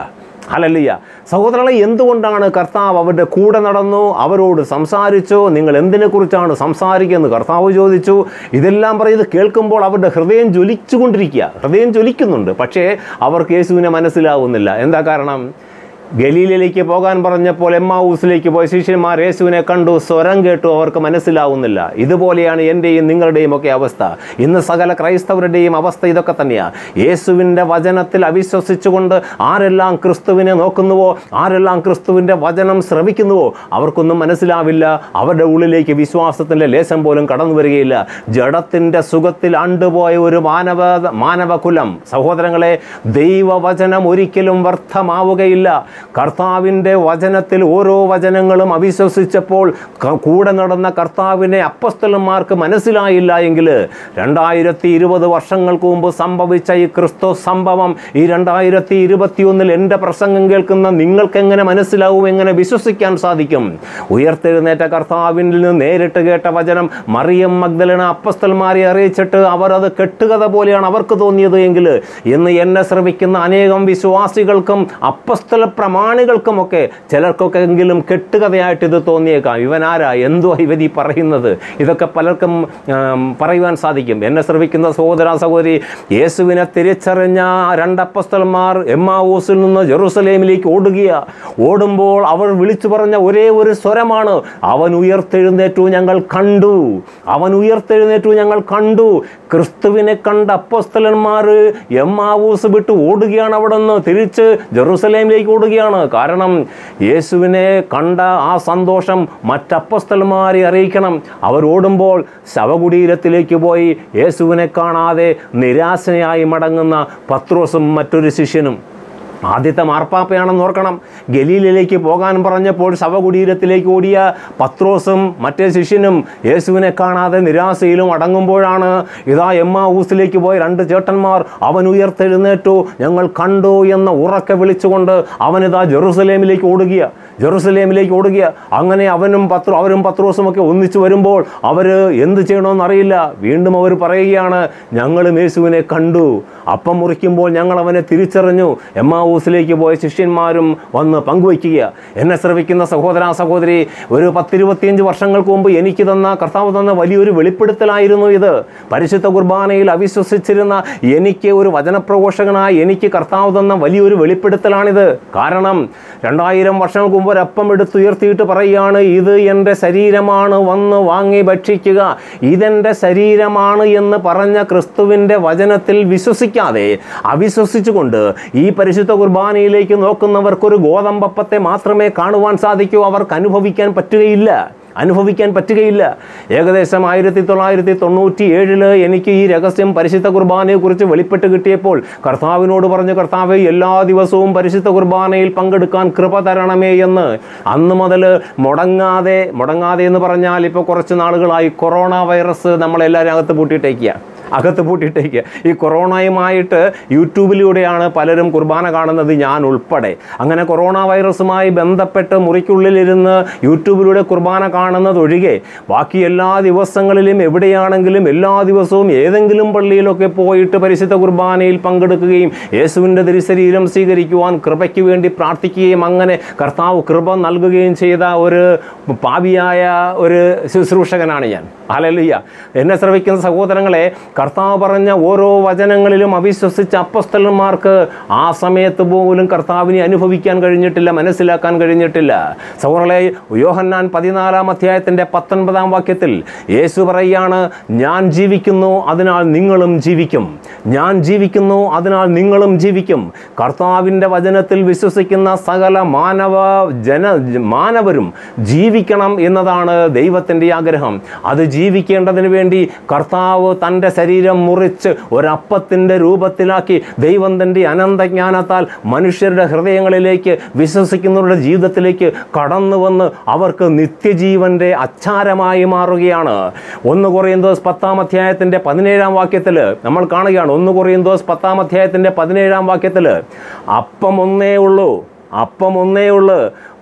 ഹലലിയ സഹോദരങ്ങളെ എന്തുകൊണ്ടാണ് കർത്താവ് അവരുടെ കൂടെ നടന്നു അവരോട് സംസാരിച്ചു നിങ്ങൾ എന്തിനെക്കുറിച്ചാണ് സംസാരിക്കുന്നത് കർത്താവ് ചോദിച്ചു ഇതെല്ലാം പറയുന്നത് കേൾക്കുമ്പോൾ അവരുടെ ഹൃദയം ജ്വലിച്ചുകൊണ്ടിരിക്കുക ഹൃദയം ജ്വലിക്കുന്നുണ്ട് പക്ഷേ അവർക്ക് യേശുവിനെ മനസ്സിലാവുന്നില്ല എന്താ കാരണം ഗലീലയിലേക്ക് പോകാൻ പറഞ്ഞപ്പോൾ എമ്മാവൂസിലേക്ക് പോയ ശിഷ്യന്മാർ യേശുവിനെ കണ്ടു സ്വരം കേട്ടു അവർക്ക് മനസ്സിലാവുന്നില്ല ഇതുപോലെയാണ് എൻ്റെയും നിങ്ങളുടെയും ഒക്കെ അവസ്ഥ ഇന്ന് സകല ക്രൈസ്തവരുടെയും അവസ്ഥ ഇതൊക്കെ തന്നെയാണ് യേശുവിൻ്റെ വചനത്തിൽ അവിശ്വസിച്ചുകൊണ്ട് ആരെല്ലാം ക്രിസ്തുവിനെ നോക്കുന്നുവോ ആരെല്ലാം ക്രിസ്തുവിൻ്റെ വചനം ശ്രവിക്കുന്നുവോ അവർക്കൊന്നും മനസ്സിലാവില്ല അവരുടെ ഉള്ളിലേക്ക് വിശ്വാസത്തിൻ്റെ ലേശം പോലും കടന്നു വരികയില്ല ജഡത്തിൻ്റെ സുഖത്തിൽ അണ്ടുപോയ ഒരു മാനവ മാനവകുലം സഹോദരങ്ങളെ ദൈവവചനം ഒരിക്കലും വ്യർത്ഥമാവുകയില്ല കർത്താവിൻ്റെ വചനത്തിൽ ഓരോ വചനങ്ങളും അവിശ്വസിച്ചപ്പോൾ ക- കൂടെ നടന്ന കർത്താവിനെ അപ്പസ്തലന്മാർക്ക് മനസ്സിലായില്ല എങ്കിൽ രണ്ടായിരത്തി ഇരുപത് വർഷങ്ങൾക്ക് മുമ്പ് സംഭവിച്ച ഈ ക്രിസ്തു സംഭവം ഈ രണ്ടായിരത്തി ഇരുപത്തിയൊന്നിൽ എൻ്റെ പ്രസംഗം കേൾക്കുന്ന നിങ്ങൾക്ക് എങ്ങനെ മനസ്സിലാവും എങ്ങനെ വിശ്വസിക്കാൻ സാധിക്കും ഉയർത്തെഴുന്നേറ്റ കർത്താവിൽ നിന്ന് നേരിട്ട് കേട്ട വചനം മറിയം മഗ്ദലന അപ്പസ്തന്മാരെ അറിയിച്ചിട്ട് അവർ അത് കെട്ടുകഥ പോലെയാണ് അവർക്ക് തോന്നിയത് എങ്കിൽ ഇന്ന് എന്നെ ശ്രമിക്കുന്ന അനേകം വിശ്വാസികൾക്കും അപ്പസ്തല പ്രമാണികൾക്കുമൊക്കെ ചിലർക്കൊക്കെ എങ്കിലും കെട്ടുകഥയായിട്ട് ഇത് തോന്നിയേക്കാം ഇവനാരാ എന്തോ ഇവർ ഈ പറയുന്നത് ഇതൊക്കെ പലർക്കും ആം, പറയുവാൻ സാധിക്കും എന്നെ ശ്രമിക്കുന്ന സഹോദര സഹോദരി യേശുവിനെ തിരിച്ചറിഞ്ഞ ആ രണ്ട് അപ്പസ്തലന്മാർ എമ്മാവൂസിൽ നിന്ന് ജെറുസലേമിലേക്ക് ഓടുകയ ഓടുമ്പോൾ അവർ വിളിച്ചു പറഞ്ഞ ഒരേ ഒരു സ്വരമാണ് അവൻ ഉയർത്തെഴുന്നേറ്റു ഞങ്ങൾ കണ്ടു അവൻ ഉയർത്തെഴുന്നേറ്റു ഞങ്ങൾ കണ്ടു ക്രിസ്തുവിനെ കണ്ട അപ്പസ്തലന്മാർ എമ്മാവൂസ് വിട്ട് ഓടുകയാണ് അവിടെ നിന്ന് തിരിച്ച് ജെറുസലേമിലേക്ക് ഓടുകയാണ് കാരണം യേശുവിനെ കണ്ട ആ സന്തോഷം മറ്റപ്പസ്തലന്മാരെ അറിയിക്കണം അവർ ഓടുമ്പോൾ ശവകുടീരത്തിലേക്ക് പോയി യേശുവിനെ കാണാതെ നിരാശനായി മടങ്ങുന്ന പത്രോസും മറ്റൊരു ശിഷ്യനും ആദ്യത്തെ മാർപ്പാപ്പയാണെന്ന് ഓർക്കണം ഗലീലിലേക്ക് പോകാൻ പറഞ്ഞപ്പോൾ ശവകുടീരത്തിലേക്ക് ഓടിയ പത്രോസും മറ്റേ ശിഷ്യനും യേശുവിനെ കാണാതെ നിരാശയിലും അടങ്ങുമ്പോഴാണ് ഇതാ എമ്മ ഊസിലേക്ക് പോയ രണ്ട് ചേട്ടന്മാർ അവൻ ഉയർത്തെഴുന്നേറ്റു ഞങ്ങൾ കണ്ടു എന്ന് ഉറക്കെ വിളിച്ചുകൊണ്ട് അവനിതാ ജെറുസലേമിലേക്ക് ഓടുകയ ജെറുസലേമിലേക്ക് ഓടുകയ അങ്ങനെ അവനും പത്രോ അവരും പത്രോസും ഒക്കെ ഒന്നിച്ചു വരുമ്പോൾ അവർ എന്ത് ചെയ്യണമെന്ന് അറിയില്ല വീണ്ടും അവർ പറയുകയാണ് ഞങ്ങളും യേശുവിനെ കണ്ടു അപ്പം മുറിക്കുമ്പോൾ ഞങ്ങൾ അവനെ തിരിച്ചറിഞ്ഞു എമ്മാവൂസിലേക്ക് പോയ ശിഷ്യന്മാരും വന്ന് പങ്കുവയ്ക്കുക എന്നെ ശ്രവിക്കുന്ന സഹോദര സഹോദരി ഒരു പത്തിരുപത്തിയഞ്ച് വർഷങ്ങൾക്ക് മുമ്പ് എനിക്ക് തന്ന കർത്താവ് തന്ന വലിയൊരു വെളിപ്പെടുത്തലായിരുന്നു ഇത് പരിശുദ്ധ കുർബാനയിൽ അവിശ്വസിച്ചിരുന്ന എനിക്ക് ഒരു വചനപ്രഘോഷകനായി എനിക്ക് കർത്താവ് തന്ന വലിയൊരു വെളിപ്പെടുത്തലാണിത് കാരണം രണ്ടായിരം വർഷങ്ങൾക്ക് മുമ്പ് ഒരപ്പം എടുത്തുയർത്തിയിട്ട് പറയുകയാണ് ഇത് എൻ്റെ ശരീരമാണ് വന്ന് വാങ്ങി ഭക്ഷിക്കുക ഇതെൻ്റെ ശരീരമാണ് എന്ന് പറഞ്ഞ ക്രിസ്തുവിൻ്റെ വചനത്തിൽ വിശ്വസിക്കാതെ അവിശ്വസിച്ചുകൊണ്ട് ഈ പരിശുദ്ധ കുർബാനയിലേക്ക് നോക്കുന്നവർക്കൊരു ഗോതമ്പപ്പത്തെ മാത്രമേ കാണുവാൻ സാധിക്കൂ അവർക്ക് അനുഭവിക്കാൻ പറ്റുകയില്ല അനുഭവിക്കാൻ പറ്റുകയില്ല ഏകദേശം ആയിരത്തി തൊള്ളായിരത്തി തൊണ്ണൂറ്റി ഏഴില് എനിക്ക് ഈ രഹസ്യം പരിശുദ്ധ കുർബാനയെക്കുറിച്ച് വെളിപ്പെട്ട് കിട്ടിയപ്പോൾ കർത്താവിനോട് പറഞ്ഞു കർത്താവ് എല്ലാ ദിവസവും പരിശുദ്ധ കുർബാനയിൽ പങ്കെടുക്കാൻ കൃപ തരണമേ എന്ന് അന്ന് മുതൽ മുടങ്ങാതെ മുടങ്ങാതെ എന്ന് പറഞ്ഞാൽ ഇപ്പോൾ കുറച്ച് നാളുകളായി കൊറോണ വൈറസ് നമ്മളെല്ലാവരും അകത്ത് പൂട്ടിയിട്ടേക്കുക അകത്ത് പൂട്ടിയിട്ടേക്ക് ഈ കൊറോണയുമായിട്ട് യൂട്യൂബിലൂടെയാണ് പലരും കുർബാന കാണുന്നത് ഞാൻ ഉൾപ്പെടെ അങ്ങനെ കൊറോണ വൈറസുമായി ബന്ധപ്പെട്ട് മുറിക്കുള്ളിലിരുന്ന് യൂട്യൂബിലൂടെ കുർബാന കാണുന്നത് ഒഴികെ ബാക്കി എല്ലാ ദിവസങ്ങളിലും എവിടെയാണെങ്കിലും എല്ലാ ദിവസവും ഏതെങ്കിലും പള്ളിയിലൊക്കെ പോയിട്ട് പരിശുദ്ധ കുർബാനയിൽ പങ്കെടുക്കുകയും യേശുവിൻ്റെ തിരുശരീരം സ്വീകരിക്കുവാൻ കൃപയ്ക്ക് വേണ്ടി പ്രാർത്ഥിക്കുകയും അങ്ങനെ കർത്താവ് കൃപ നൽകുകയും ചെയ്ത ഒരു പാപിയായ ഒരു ശുശ്രൂഷകനാണ് ഞാൻ ഹല്ലേലൂയ എന്നെ ശ്രവിക്കുന്ന സഹോദരങ്ങളെ കർത്താവ് പറഞ്ഞ ഓരോ വചനങ്ങളിലും അവിശ്വസിച്ച അപ്പസ്തലന്മാർക്ക് ആ സമയത്ത് പോലും കർത്താവിനെ അനുഭവിക്കാൻ കഴിഞ്ഞിട്ടില്ല മനസ്സിലാക്കാൻ കഴിഞ്ഞിട്ടില്ല സഹോദരങ്ങളെ യോഹന്നാൻ പതിനാലാം അധ്യായത്തിൻ്റെ പത്തൊൻപതാം വാക്യത്തിൽ യേശു പറയുകയാണ് ഞാൻ ജീവിക്കുന്നു അതിനാൽ നിങ്ങളും ജീവിക്കും ഞാൻ ജീവിക്കുന്നു അതിനാൽ നിങ്ങളും ജീവിക്കും കർത്താവിൻ്റെ വചനത്തിൽ വിശ്വസിക്കുന്ന സകല മാനവ ജന മാനവരും ജീവിക്കണം എന്നതാണ് ദൈവത്തിൻ്റെ ആഗ്രഹം അത് ജീവിക്കേണ്ടതിന് വേണ്ടി കർത്താവ് തൻ്റെ ശരീരം മുറിച്ച് ഒരപ്പത്തിൻ്റെ രൂപത്തിലാക്കി ദൈവം തൻ്റെ അനന്തജ്ഞാനത്താൽ മനുഷ്യരുടെ ഹൃദയങ്ങളിലേക്ക് വിശ്വസിക്കുന്നവരുടെ ജീവിതത്തിലേക്ക് കടന്നു വന്ന് അവർക്ക് നിത്യജീവൻ്റെ അച്ചാരമായി മാറുകയാണ് ഒന്ന് കൊറിയന്തോസ് പത്താം അധ്യായത്തിൻ്റെ പതിനേഴാം വാക്യത്തിൽ നമ്മൾ കാണുകയാണ് ഒന്ന് കൊറിയന്തോസ് പത്താം അധ്യായത്തിൻ്റെ പതിനേഴാം വാക്യത്തിൽ അപ്പം ഒന്നേ ഉള്ളൂ അപ്പം ഒന്നേ ഉള്ളൂ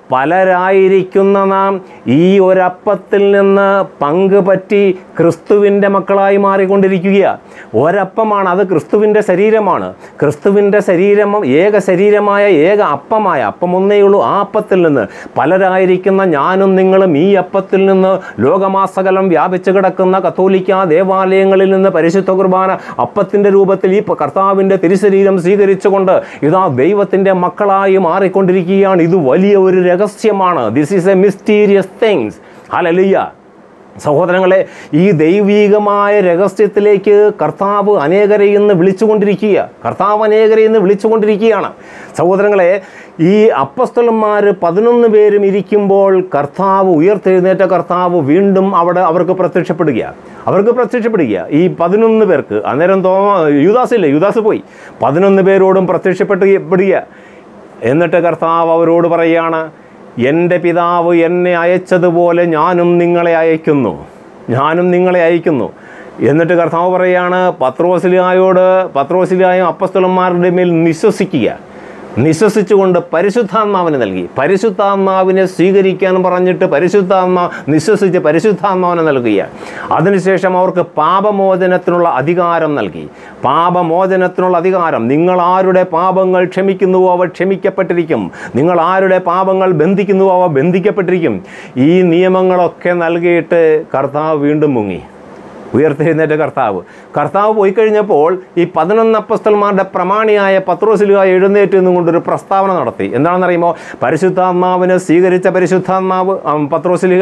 പലരായിരിക്കുന്ന നാം ഈ ഒരപ്പത്തിൽ നിന്ന് പങ്ക് പറ്റി ക്രിസ്തുവിൻ്റെ മക്കളായി മാറിക്കൊണ്ടിരിക്കുകയാണ് ഒരപ്പമാണ് അത് ക്രിസ്തുവിൻ്റെ ശരീരമാണ് ക്രിസ്തുവിൻ്റെ ശരീരം ഏക ശരീരമായ ഏക അപ്പമായ അപ്പം ഒന്നേ ഉള്ളൂ ആ അപ്പത്തിൽ നിന്ന് പലരായിരിക്കുന്ന ഞാനും നിങ്ങളും ഈ അപ്പത്തിൽ നിന്ന് ലോകമാസകലം വ്യാപിച്ചു കിടക്കുന്ന കത്തോലിക്ക ദേവാലയങ്ങളിൽ നിന്ന് പരിശുദ്ധ കുർബാന അപ്പത്തിൻ്റെ രൂപത്തിൽ ഈ കർത്താവിൻ്റെ തിരുശരീരം സ്വീകരിച്ചുകൊണ്ട് ഇതാ ദൈവത്തിൻ്റെ മക്കളായി മാറിക്കൊണ്ടിരിക്കുകയാണ് ഇത് വലിയ ഒരു രഹസ്യമാണ് this is a mysterious things ഹലലിയ സഹോദരങ്ങളെ ഈ ദൈവീകമായ രഹസ്യത്തിലേക്ക് കർത്താവ് അനേകരെ ഇന്ന് വിളിച്ചുകൊണ്ടിരിക്കുക കർത്താവ് അനേകരെ ഇന്ന് വിളിച്ചുകൊണ്ടിരിക്കുകയാണ് സഹോദരങ്ങളെ ഈ അപ്പസ്തലന്മാർ പതിനൊന്ന് പേരും ഇരിക്കുമ്പോൾ കർത്താവ് ഉയർത്തെഴുന്നേറ്റ കർത്താവ് വീണ്ടും അവിടെ അവർക്ക് പ്രത്യക്ഷപ്പെടുക അവർക്ക് പ്രത്യക്ഷപ്പെടുക ഈ പതിനൊന്ന് പേർക്ക് അന്നേരം തോ യുദാസില്ലേ യുദാസ് പോയി പതിനൊന്ന് പേരോടും പ്രത്യക്ഷപ്പെടുക എന്നിട്ട് കർത്താവ് അവരോട് പറയുകയാണ് എൻ്റെ പിതാവ് എന്നെ അയച്ചതുപോലെ ഞാനും നിങ്ങളെ അയക്കുന്നു ഞാനും നിങ്ങളെ അയക്കുന്നു എന്നിട്ട് കർത്താവ് പറയുകയാണ് പത്രോസിലായോട് പത്രോസിലായും അപ്പസ്തലന്മാരുടെ മേൽ വിശ്വസിക്കുക നിശ്വസിച്ചുകൊണ്ട് പരിശുദ്ധാത്മാവിനെ നൽകി പരിശുദ്ധാത്മാവിനെ സ്വീകരിക്കാൻ പറഞ്ഞിട്ട് പരിശുദ്ധാത്മാ നിശ്വസിച്ച് പരിശുദ്ധാത്മാവിനെ നൽകുക അതിനുശേഷം അവർക്ക് പാപമോചനത്തിനുള്ള അധികാരം നൽകി പാപമോചനത്തിനുള്ള അധികാരം നിങ്ങൾ ആരുടെ പാപങ്ങൾ ക്ഷമിക്കുന്നുവോ അവ ക്ഷമിക്കപ്പെട്ടിരിക്കും നിങ്ങൾ ആരുടെ പാപങ്ങൾ ബന്ധിക്കുന്നുവോ അവ ബന്ധിക്കപ്പെട്ടിരിക്കും ഈ നിയമങ്ങളൊക്കെ നൽകിയിട്ട് കർത്താവ് വീണ്ടും മുങ്ങി ഉയർത്തെഴുന്നേറ്റ കർത്താവ് കർത്താവ് പോയി കഴിഞ്ഞപ്പോൾ ഈ പതിനൊന്ന് അപ്പസ്തന്മാരുടെ പ്രമാണിയായ പത്രോസിലുക എഴുന്നേറ്റ് നിന്നുകൊണ്ടൊരു പ്രസ്താവന നടത്തി എന്താണെന്നറിയുമോ പരിശുദ്ധാത്മാവിന് സ്വീകരിച്ച പരിശുദ്ധാത്മാവ് ഉം, പത്രോസിലുക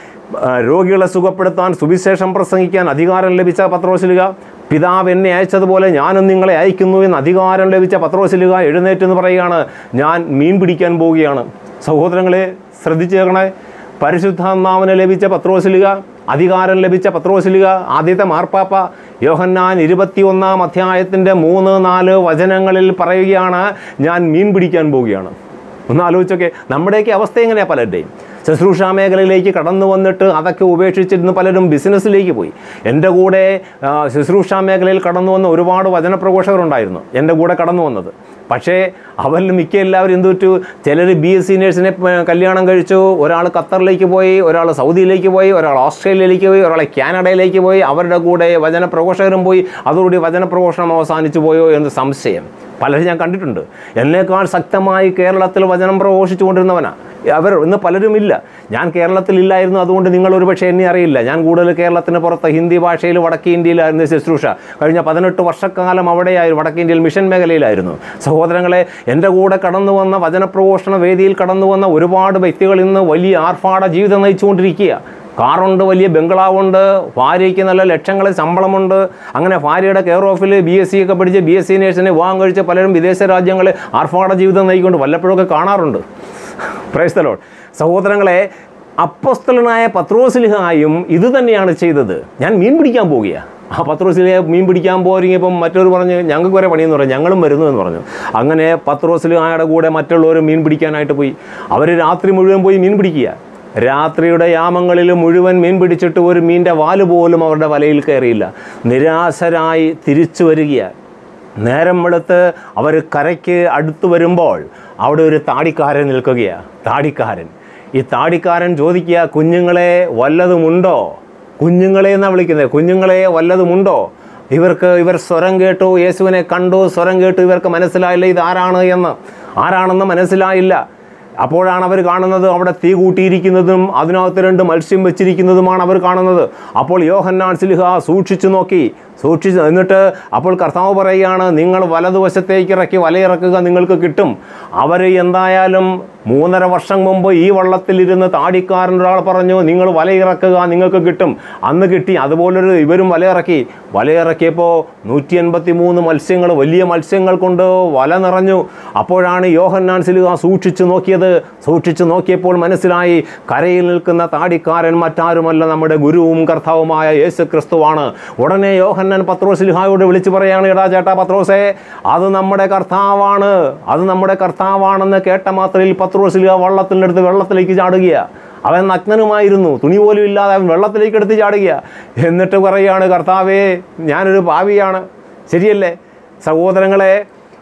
ആ, രോഗികളെ സുഖപ്പെടുത്താൻ സുവിശേഷം പ്രസംഗിക്കാൻ അധികാരം ലഭിച്ച പത്രോസിലുക പിതാവ് എന്നെ അയച്ചതുപോലെ ഞാനും നിങ്ങളെ അയക്കുന്നു എന്ന് അധികാരം ലഭിച്ച പത്രോസിലുക എഴുന്നേറ്റ് എന്ന് പറയുകയാണ് ഞാൻ മീൻ പിടിക്കാൻ പോവുകയാണ് സഹോദരങ്ങളെ ശ്രദ്ധിച്ചേക്കണേ പരിശുദ്ധാത്മാവിനെ ലഭിച്ച പത്രോസിലുക അധികാരം ലഭിച്ച പത്രോസിലുക ആദ്യത്തെ മാർപ്പാപ്പ യോഹന്നാൻ ഇരുപത്തിയൊന്നാം അധ്യായത്തിൻ്റെ മൂന്ന് നാല് വചനങ്ങളിൽ പറയുകയാണ് ഞാൻ മീൻ പിടിക്കാൻ പോവുകയാണ് ഒന്ന് ആലോചിച്ചൊക്കെ നമ്മുടെയൊക്കെ അവസ്ഥ എങ്ങനെയാണ് പലരുടെയും ശുശ്രൂഷ മേഖലയിലേക്ക് കടന്നു വന്നിട്ട് അതൊക്കെ ഉപേക്ഷിച്ചിരുന്ന് പലരും ബിസിനസ്സിലേക്ക് പോയി എൻ്റെ കൂടെ ആ, ശുശ്രൂഷ മേഖലയിൽ കടന്നു വന്ന ഒരുപാട് വചനപ്രഘോഷകരുണ്ടായിരുന്നു എൻ്റെ കൂടെ കടന്നു വന്നത് പക്ഷേ അവരിൽ മിക്ക എല്ലാവരും എന്ത് പറ്റു ചിലർ ബി എസ് സി നേഴ്സിനെ കല്യാണം കഴിച്ചു ഒരാൾ ഖത്തറിലേക്ക് പോയി ഒരാൾ സൗദിയിലേക്ക് പോയി ഒരാൾ ഓസ്ട്രേലിയയിലേക്ക് പോയി ഒരാൾ കാനഡയിലേക്ക് പോയി അവരുടെ കൂടെ വചനപ്രഘോഷകരും പോയി അതോടുകൂടി വചനപ്രഘോഷണം അവസാനിച്ചു പോയോ എന്ന് സംശയം പലരും ഞാൻ കണ്ടിട്ടുണ്ട് എന്നേക്കാൾ ശക്തമായി കേരളത്തിൽ വചനം പ്രഘോഷിച്ചുകൊണ്ടിരുന്നവനാണ് അവർ ഇന്ന് പലരുമില്ല ഞാൻ കേരളത്തിലില്ലായിരുന്നു അതുകൊണ്ട് നിങ്ങൾ ഒരുപക്ഷെ എന്നെ അറിയില്ല ഞാൻ കൂടുതൽ കേരളത്തിന് പുറത്ത് ഹിന്ദി ഭാഷയിൽ വടക്കേ ഇന്ത്യയിലായിരുന്നു ശുശ്രൂഷ കഴിഞ്ഞ പതിനെട്ട് വർഷക്കാലം അവിടെയായിരുന്നു വടക്കേ ഇന്ത്യയിൽ മിഷൻ മേഖലയിലായിരുന്നു സഹോദരങ്ങളെ എൻ്റെ കൂടെ കടന്നു വന്ന വചനപ്രഘോഷണ വേദിയിൽ കടന്നു വന്ന ഒരുപാട് വ്യക്തികൾ ഇന്ന് വലിയ ആർഭാട ജീവിതം നയിച്ചുകൊണ്ടിരിക്കുക കാറുണ്ട് വലിയ ബംഗ്ലാവുണ്ട് ഭാര്യയ്ക്ക് നല്ല ലക്ഷങ്ങളിൽ ശമ്പളമുണ്ട് അങ്ങനെ ഭാര്യയുടെ കെയർ ഓഫിൽ ബി എസ് സി ഒക്കെ പഠിച്ച് ബി എസ് സി നേഴ്സിനെ വിവാഹം കഴിച്ച് പലരും വിദേശ രാജ്യങ്ങളിൽ ആർഭാട ജീവിതം നയിക്കൊണ്ട് വല്ലപ്പോഴൊക്കെ കാണാറുണ്ട് പ്രൈസ്തലോട് സഹോദരങ്ങളെ അപ്പസ്തലനായ പത്രോസിലിഹായും ഇത് തന്നെയാണ് ചെയ്തത് ഞാൻ മീൻ പിടിക്കാൻ പോവുകയാണ് ആ പത്രോസിലെ മീൻ പിടിക്കാൻ പോരിങ്ങിയപ്പം മറ്റൊരു പറഞ്ഞ് ഞങ്ങൾക്ക് വരെ പണിയെന്ന് പറഞ്ഞു ഞങ്ങളും വരുന്നു എന്ന് പറഞ്ഞു അങ്ങനെ പത്രോസിലിഹായുടെ കൂടെ മറ്റുള്ളവർ മീൻ പിടിക്കാനായിട്ട് പോയി അവർ രാത്രി മുഴുവൻ പോയി മീൻ പിടിക്കുക രാത്രിയുടെ യാമങ്ങളിൽ മുഴുവൻ മീൻ പിടിച്ചിട്ട് ഒരു മീൻ്റെ വാല് പോലും അവരുടെ വലയിൽ കയറിയില്ല നിരാശരായി തിരിച്ചു വരികയാണ് നേരം വെളുത്ത് അവർ കരയ്ക്ക് അടുത്ത് വരുമ്പോൾ അവിടെ ഒരു താടിക്കാരൻ നിൽക്കുകയാണ് താടിക്കാരൻ ഈ താടിക്കാരൻ ചോദിക്കുക കുഞ്ഞുങ്ങളെ വല്ലതുമുണ്ടോ കുഞ്ഞുങ്ങളെ എന്നാണ് വിളിക്കുന്നത് കുഞ്ഞുങ്ങളെ വല്ലതുമുണ്ടോ ഇവർക്ക് ഇവർ സ്വരം കേട്ടു യേശുവിനെ കണ്ടു സ്വരം കേട്ടു ഇവർക്ക് മനസ്സിലായില്ല ഇത് ആരാണ് എന്ന് ആരാണെന്ന് മനസ്സിലായില്ല അപ്പോഴാണ് അവർ കാണുന്നത് അവിടെ തീ കൂട്ടിയിരിക്കുന്നതും അതിനകത്ത് രണ്ട് മത്സ്യം വെച്ചിരിക്കുന്നതുമാണ് അവർ കാണുന്നത് അപ്പോൾ യോഹന്നാൻ സിൽഹ സൂക്ഷിച്ചു നോക്കി സൂക്ഷിച്ച് എന്നിട്ട് അപ്പോൾ കർത്താവ് പറയുകയാണ് നിങ്ങൾ വലതുവശത്തേക്ക് ഇറക്കി വലയിറക്കുക നിങ്ങൾക്ക് കിട്ടും അവർ എന്തായാലും മൂന്നര വർഷം മുമ്പ് ഈ വള്ളത്തിലിരുന്ന് താടിക്കാരൻ ഒരാൾ പറഞ്ഞു നിങ്ങൾ വലയിറക്കുക നിങ്ങൾക്ക് കിട്ടും അന്ന് കിട്ടി അതുപോലൊരു ഇവരും വലയിറക്കി വലയിറക്കിയപ്പോൾ നൂറ്റി എൺപത്തി മൂന്ന് മത്സ്യങ്ങൾ വലിയ മത്സ്യങ്ങൾ കൊണ്ട് വല നിറഞ്ഞു അപ്പോഴാണ് യോഹന്നാൻ സിലുക സൂക്ഷിച്ചു നോക്കിയത് സൂക്ഷിച്ചു നോക്കിയപ്പോൾ മനസ്സിലായി കരയിൽ നിൽക്കുന്ന താടിക്കാരൻ മറ്റാരുമല്ല നമ്മുടെ ഗുരുവും കർത്താവുമായ യേശു ക്രിസ്തുവാണ് ഉടനെ യോഹന്നാൻ പത്രോസിൽഹായോട് വിളിച്ചു പറയാണ് എടാ ചേട്ടാ പത്രോസേ അത് നമ്മുടെ കർത്താവാണ് അത് നമ്മുടെ കർത്താവാണെന്ന് കേട്ട മാത്രയിൽ പത്രോസിൽഹ വള്ളത്തിലെടുത്ത് വെള്ളത്തിലേക്ക് ചാടുകയാണ് അവൻ നഗ്നനുമായിരുന്നു തുണി പോലും ഇല്ലാതെ അവൻ വെള്ളത്തിലേക്ക് എടുത്ത് ചാടുക എന്നിട്ട് പറയുകയാണ് കർത്താവേ ഞാനൊരു പാവിയാണ് ശരിയല്ലേ സഹോദരങ്ങളെ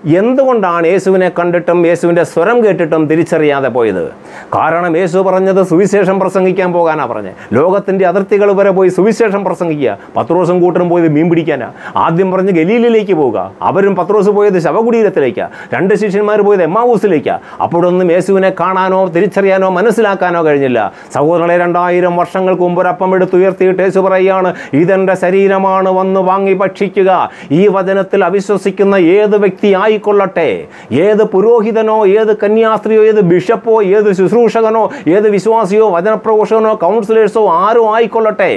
എന്തുകൊണ്ടാണ് യേശുവിനെ കണ്ടിട്ടും യേശുവിൻ്റെ സ്വരം കേട്ടിട്ടും തിരിച്ചറിയാതെ പോയത് കാരണം യേശു പറഞ്ഞത് സുവിശേഷം പ്രസംഗിക്കാൻ പോകാനാണ് പറഞ്ഞത് ലോകത്തിൻ്റെ അതിർത്തികൾ വരെ പോയി സുവിശേഷം പ്രസംഗിക്കുക പത്രോസും കൂട്ടരും പോയത് മീൻ പിടിക്കാനാ ആദ്യം പറഞ്ഞ് ഗലീലിലേക്ക് പോവുക അവരും പത്രോസ് പോയത് ശവകുടീരത്തിലേക്കാണ് രണ്ട് ശിഷ്യന്മാർ പോയത് എമ്മാവൂസിലേക്കാണ് അപ്പോഴൊന്നും യേശുവിനെ കാണാനോ തിരിച്ചറിയാനോ മനസ്സിലാക്കാനോ കഴിഞ്ഞില്ല സഹോദരങ്ങളെ രണ്ടായിരം വർഷങ്ങൾക്ക് മുമ്പ് ഒരു അപ്പം എടുത്തുയർത്തിയിട്ട് യേശു പറയുകയാണ് ഇതെൻ്റെ ശരീരമാണ് വന്ന് വാങ്ങി ഭക്ഷിക്കുക ഈ വചനത്തിൽ അവിശ്വസിക്കുന്ന ഏത് വ്യക്തി ആയിക്കൊള്ളട്ടെ ഏത് പുരോഹിതനോ ഏത് കന്യാസ്ത്രീയോ ഏത് ബിഷപ്പോ ഏത് ശുശ്രൂഷകനോ ഏത് വിശ്വാസിയോ വചനപ്രഘോഷകനോ കൗൺസിലേഴ്സോ ആരോ ആയിക്കൊള്ളട്ടെ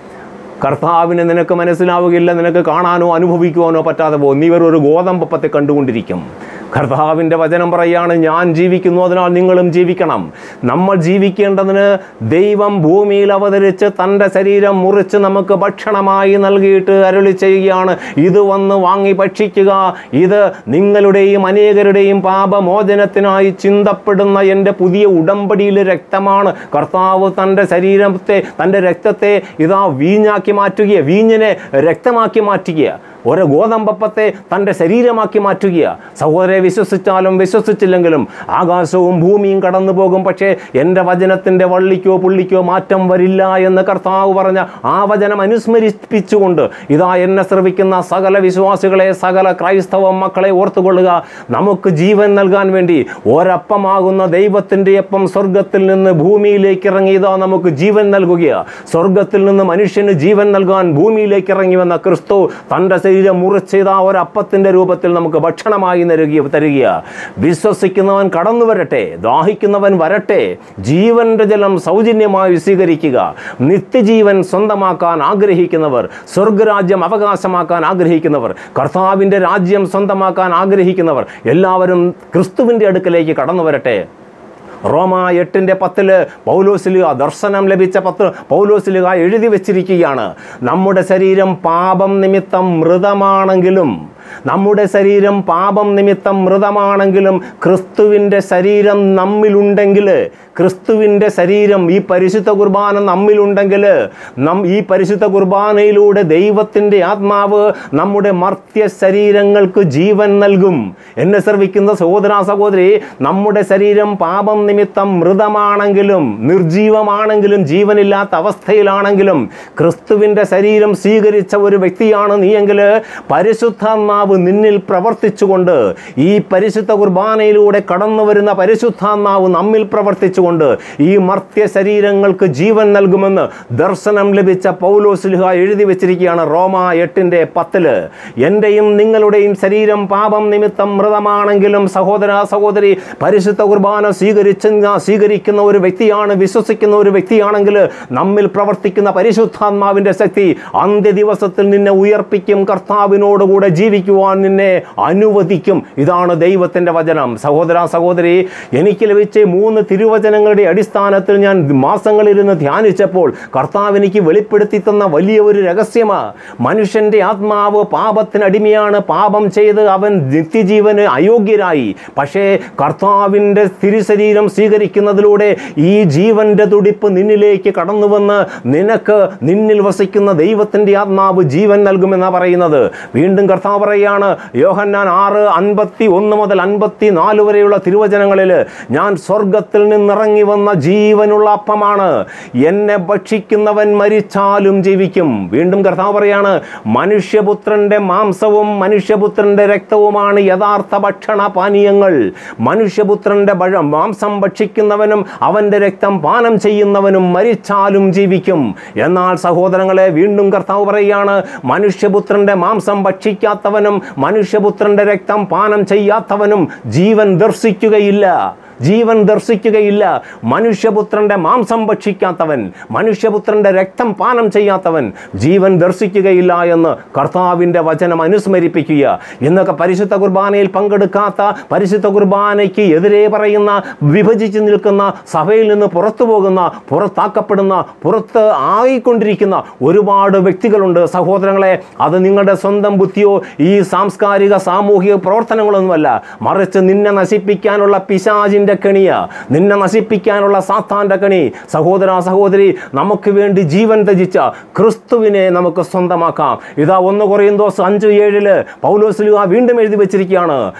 കർത്താവിനെ നിനക്ക് മനസ്സിലാവുകയില്ല നിനക്ക് കാണാനോ അനുഭവിക്കുവാനോ പറ്റാതെ പോകും നീ വെറും ഒരു ഗോതമ്പപ്പത്തെ കണ്ടുകൊണ്ടിരിക്കും കർത്താവിൻ്റെ വചനം പറയാണ് ഞാൻ ജീവിക്കുന്നു അതിനാൽ നിങ്ങളും ജീവിക്കണം നമ്മൾ ജീവിക്കേണ്ടതിന് ദൈവം ഭൂമിയിൽ അവതരിച്ച് തൻ്റെ ശരീരം മുറിച്ച് നമുക്ക് ഭക്ഷണമായി നൽകിയിട്ട് അരുളി ചെയ്യുകയാണ് ഇത് വന്ന് വാങ്ങി ഭക്ഷിക്കുക ഇത് നിങ്ങളുടെയും അനേകരുടെയും പാപമോചനത്തിനായി ചിന്തപ്പെടുന്ന എൻ്റെ പുതിയ ഉടമ്പടിയിലെ രക്തമാണ് കർത്താവ് തൻ്റെ ശരീരത്തെ തൻ്റെ രക്തത്തെ ഇതാ വീഞ്ഞാക്കി മാറ്റുക വീഞ്ഞിനെ രക്തമാക്കി മാറ്റുക ഒരു ഗോതമ്പപ്പത്തെ തൻ്റെ ശരീരമാക്കി മാറ്റുക സഹോദരെ വിശ്വസിച്ചാലും വിശ്വസിച്ചില്ലെങ്കിലും ആകാശവും ഭൂമിയും കടന്നു പോകും പക്ഷേ എൻ്റെ വചനത്തിൻ്റെ വള്ളിക്കോ പുള്ളിക്കോ മാറ്റം വരില്ല എന്ന് കർത്താവ് പറഞ്ഞ ആ വചനം അനുസ്മരിപ്പിച്ചുകൊണ്ട് ഇതാ എന്നെ ശ്രവിക്കുന്ന സകല വിശ്വാസികളെ സകല ക്രൈസ്തവ മക്കളെ ഓർത്തുകൊള്ളുക നമുക്ക് ജീവൻ നൽകാൻ വേണ്ടി ഒരപ്പമാകുന്ന ദൈവത്തിൻ്റെ അപ്പം സ്വർഗത്തിൽ നിന്ന് ഭൂമിയിലേക്ക് ഇറങ്ങി ഇതാ നമുക്ക് ജീവൻ നൽകുക സ്വർഗത്തിൽ നിന്ന് മനുഷ്യന് ജീവൻ നൽകാൻ ഭൂമിയിലേക്ക് ഇറങ്ങി വന്ന ക്രിസ്തു തൻ്റെ ശരീരം മുറിച്ചിത ഒരപ്പത്തിൻ്റെ രൂപത്തിൽ നമുക്ക് ഭക്ഷണമായി നൽകിയ തരിക വിശ്വസിക്കുന്നവൻ കടന്നു വരട്ടെ ദാഹിക്കുന്നവൻ വരട്ടെ ജീവന്റെ ജലം സൗജന്യമായി സ്വീകരിക്കുക നിത്യജീവൻ സ്വന്തമാക്കാൻ ആഗ്രഹിക്കുന്നവർ സ്വർഗരാജ്യം അവകാശമാക്കാൻ ആഗ്രഹിക്കുന്നവർ കർത്താവിൻ്റെ രാജ്യം സ്വന്തമാക്കാൻ ആഗ്രഹിക്കുന്നവർ എല്ലാവരും ക്രിസ്തുവിൻ്റെ അടുക്കലേക്ക് കടന്നു വരട്ടെ റോമ എട്ടിൻ്റെ പത്തില് പൗലോസിലുക ദർശനം ലഭിച്ച പത്ത് പൗലോസിലുക എഴുതി വച്ചിരിക്കുകയാണ് നമ്മുടെ ശരീരം പാപം നിമിത്തം മൃതമാണെങ്കിലും നമ്മുടെ ശരീരം പാപം നിമിത്തം മൃതമാണെങ്കിലും ക്രിസ്തുവിൻ്റെ ശരീരം നമ്മിലുണ്ടെങ്കിൽ ക്രിസ്തുവിൻ്റെ ശരീരം ഈ പരിശുദ്ധ കുർബാന നമ്മിലുണ്ടെങ്കിൽ നം ഈ പരിശുദ്ധ കുർബാനയിലൂടെ ദൈവത്തിൻ്റെ ആത്മാവ് നമ്മുടെ മർത്യ ശരീരങ്ങൾക്ക് ജീവൻ നൽകും എന്നെ ശ്രവിക്കുന്ന സഹോദര സഹോദരി നമ്മുടെ ശരീരം പാപം നിമിത്തം മൃതമാണെങ്കിലും നിർജീവമാണെങ്കിലും ജീവനില്ലാത്ത അവസ്ഥയിലാണെങ്കിലും ക്രിസ്തുവിൻ്റെ ശരീരം സ്വീകരിച്ച ഒരു വ്യക്തിയാണ് നീയെങ്കിൽ പരിശുദ്ധാത്മാവ് നിന്നിൽ പ്രവർത്തിച്ചുകൊണ്ട് ഈ പരിശുദ്ധ കുർബാനയിലൂടെ കടന്നു വരുന്ന പരിശുദ്ധാത്മാവ് നമ്മിൽ പ്രവർത്തിച്ചുകൊണ്ട് ഈ മർത്യ ശരീരങ്ങൾക്ക് ജീവൻ നൽകുമെന്ന് ദർശനം ലഭിച്ച പൗലോസ്ലിഹ എഴുതി വെച്ചിരിക്കുകയാണ് റോമ എട്ടിൻ്റെ പത്തില് എൻ്റെയും നിങ്ങളുടെയും ശരീരം പാപം നിമിത്തം മൃതമാണെങ്കിലും സഹോദര സഹോദരി പരിശുദ്ധ കുർബാന സ്വീകരിച്ച സ്വീകരിക്കുന്ന ഒരു വ്യക്തിയാണ് വിശ്വസിക്കുന്ന ഒരു വ്യക്തിയാണെങ്കിൽ നമ്മിൽ പ്രവർത്തിക്കുന്ന പരിശുദ്ധാത്മാവിൻ്റെ ശക്തി അന്ത്യ ദിവസത്തിൽ നിന്നെ ഉയർപ്പിക്കും കർത്താവിനോടുകൂടെ ജീവിക്കുവാൻ നിന്നെ അനുവദിക്കും ഇതാണ് ദൈവത്തിൻ്റെ വചനം സഹോദര സഹോദരി എനിക്ക് ലഭിച്ച മൂന്ന് തിരുവചനങ്ങളുടെ അടിസ്ഥാനത്തിൽ ഞാൻ മാസങ്ങളിരുന്ന് ധ്യാനിച്ചപ്പോൾ കർത്താവ് എനിക്ക് വെളിപ്പെടുത്തി തന്ന വലിയ ഒരു രഹസ്യമാണ് മനുഷ്യൻ്റെ ആത്മാവ് പാപത്തിനടിമയാണ് പാപം ചെയ്ത് അവൻ നിത്യജീവന് അയോഗ്യരായി പക്ഷേ കർത്താവിൻ്റെ തിരുശരീരം സ്വീകരിക്കുന്നതിലൂടെ ഈ ജീവൻ്റെ തുടിപ്പ് നിന്നിലേക്ക് കടന്നു വന്ന് നിനക്ക് നിന്നിൽ വസിക്കുന്ന ദൈവത്തിൻ്റെ ആത്മാവ് ജീവൻ നൽകുമെന്നാണ് പറയുന്നത് വീണ്ടും കർത്താവ് പറയാണ് യോഹന്നാൻ ആറ് അൻപത്തി ഒന്ന് മുതൽ അൻപത്തി നാല് വരെയുള്ള തിരുവചനങ്ങളിൽ ഞാൻ സ്വർഗത്തിൽ നിന്നിറങ്ങി വന്ന ജീവനുള്ള അപ്പമാണ് എന്നെ ഭക്ഷിക്കുന്നവൻ മരിച്ചാലും ജീവിക്കും വീണ്ടും കർത്താവ് പറയാണ് മനുഷ്യപുത്രന്റെ മാംസവും മനുഷ്യപുത്രന്റെ രക്തവുമാണ് യഥാർത്ഥ ഭക്ഷണ പാനീയങ്ങൾ മനുഷ്യപുത്രന്റെ ഭഴ- മാംസം ഭക്ഷിക്കുന്നവനും അവന്റെ രക്തം പാനം ചെയ്യുന്നവനും മരിച്ചാലും ജീവിക്കും എന്നാൽ സഹോദരങ്ങളെ വീണ്ടും കർത്താവ് പറയുകയാണ് മനുഷ്യപുത്രന്റെ മാംസം ഭക്ഷിക്കാത്തവനും മനുഷ്യപുത്രന്റെ രക്തം പാനം ചെയ്യാത്തവനും ജീവൻ ദർശിക്കുകയില്ല ജീവൻ ദർശിക്കുകയില്ല മനുഷ്യപുത്രന്റെ മാംസം ഭക്ഷിക്കാത്തവൻ മനുഷ്യപുത്രന്റെ രക്തം പാനം ചെയ്യാത്തവൻ ജീവൻ ദർശിക്കുകയില്ല എന്ന് കർത്താവിൻ്റെ വചനം അനുസ്മരിപ്പിക്കുക എന്നൊക്കെ പരിശുദ്ധ കുർബാനയിൽ പങ്കെടുക്കാത്ത പരിശുദ്ധ കുർബാനയ്ക്ക് എതിരെ പറയുന്ന വിഭജിച്ച് നിൽക്കുന്ന സഭയിൽ നിന്ന് പുറത്തു പോകുന്ന പുറത്താക്കപ്പെടുന്ന പുറത്ത് ആയിക്കൊണ്ടിരിക്കുന്ന ഒരുപാട് വ്യക്തികളുണ്ട് സഹോദരങ്ങളെ അത് നിങ്ങളുടെ സ്വന്തം ബുദ്ധിയോ ഈ സാംസ്കാരിക സാമൂഹിക പ്രവർത്തനങ്ങളൊന്നുമല്ല മറിച്ച് നിന്നെ നശിപ്പിക്കാനുള്ള പിശാചിൻ്റെ കെണിയ നിന്നെ നശിപ്പിക്കാനുള്ള സാത്താൻ്റെ കണി സഹോദര സഹോദരി നമുക്ക് വേണ്ടി ജീവൻ ത്യജിച്ച ക്രിസ്തുവിനെ നമുക്ക് സ്വന്തമാക്കാം ഇതാ ഒന്ന് കുറയുന്തോസ് അഞ്ച് ഏഴില് പൗലോസ്ലിഹ വീണ്ടും എഴുതി വെച്ചിരിക്കുകയാണ്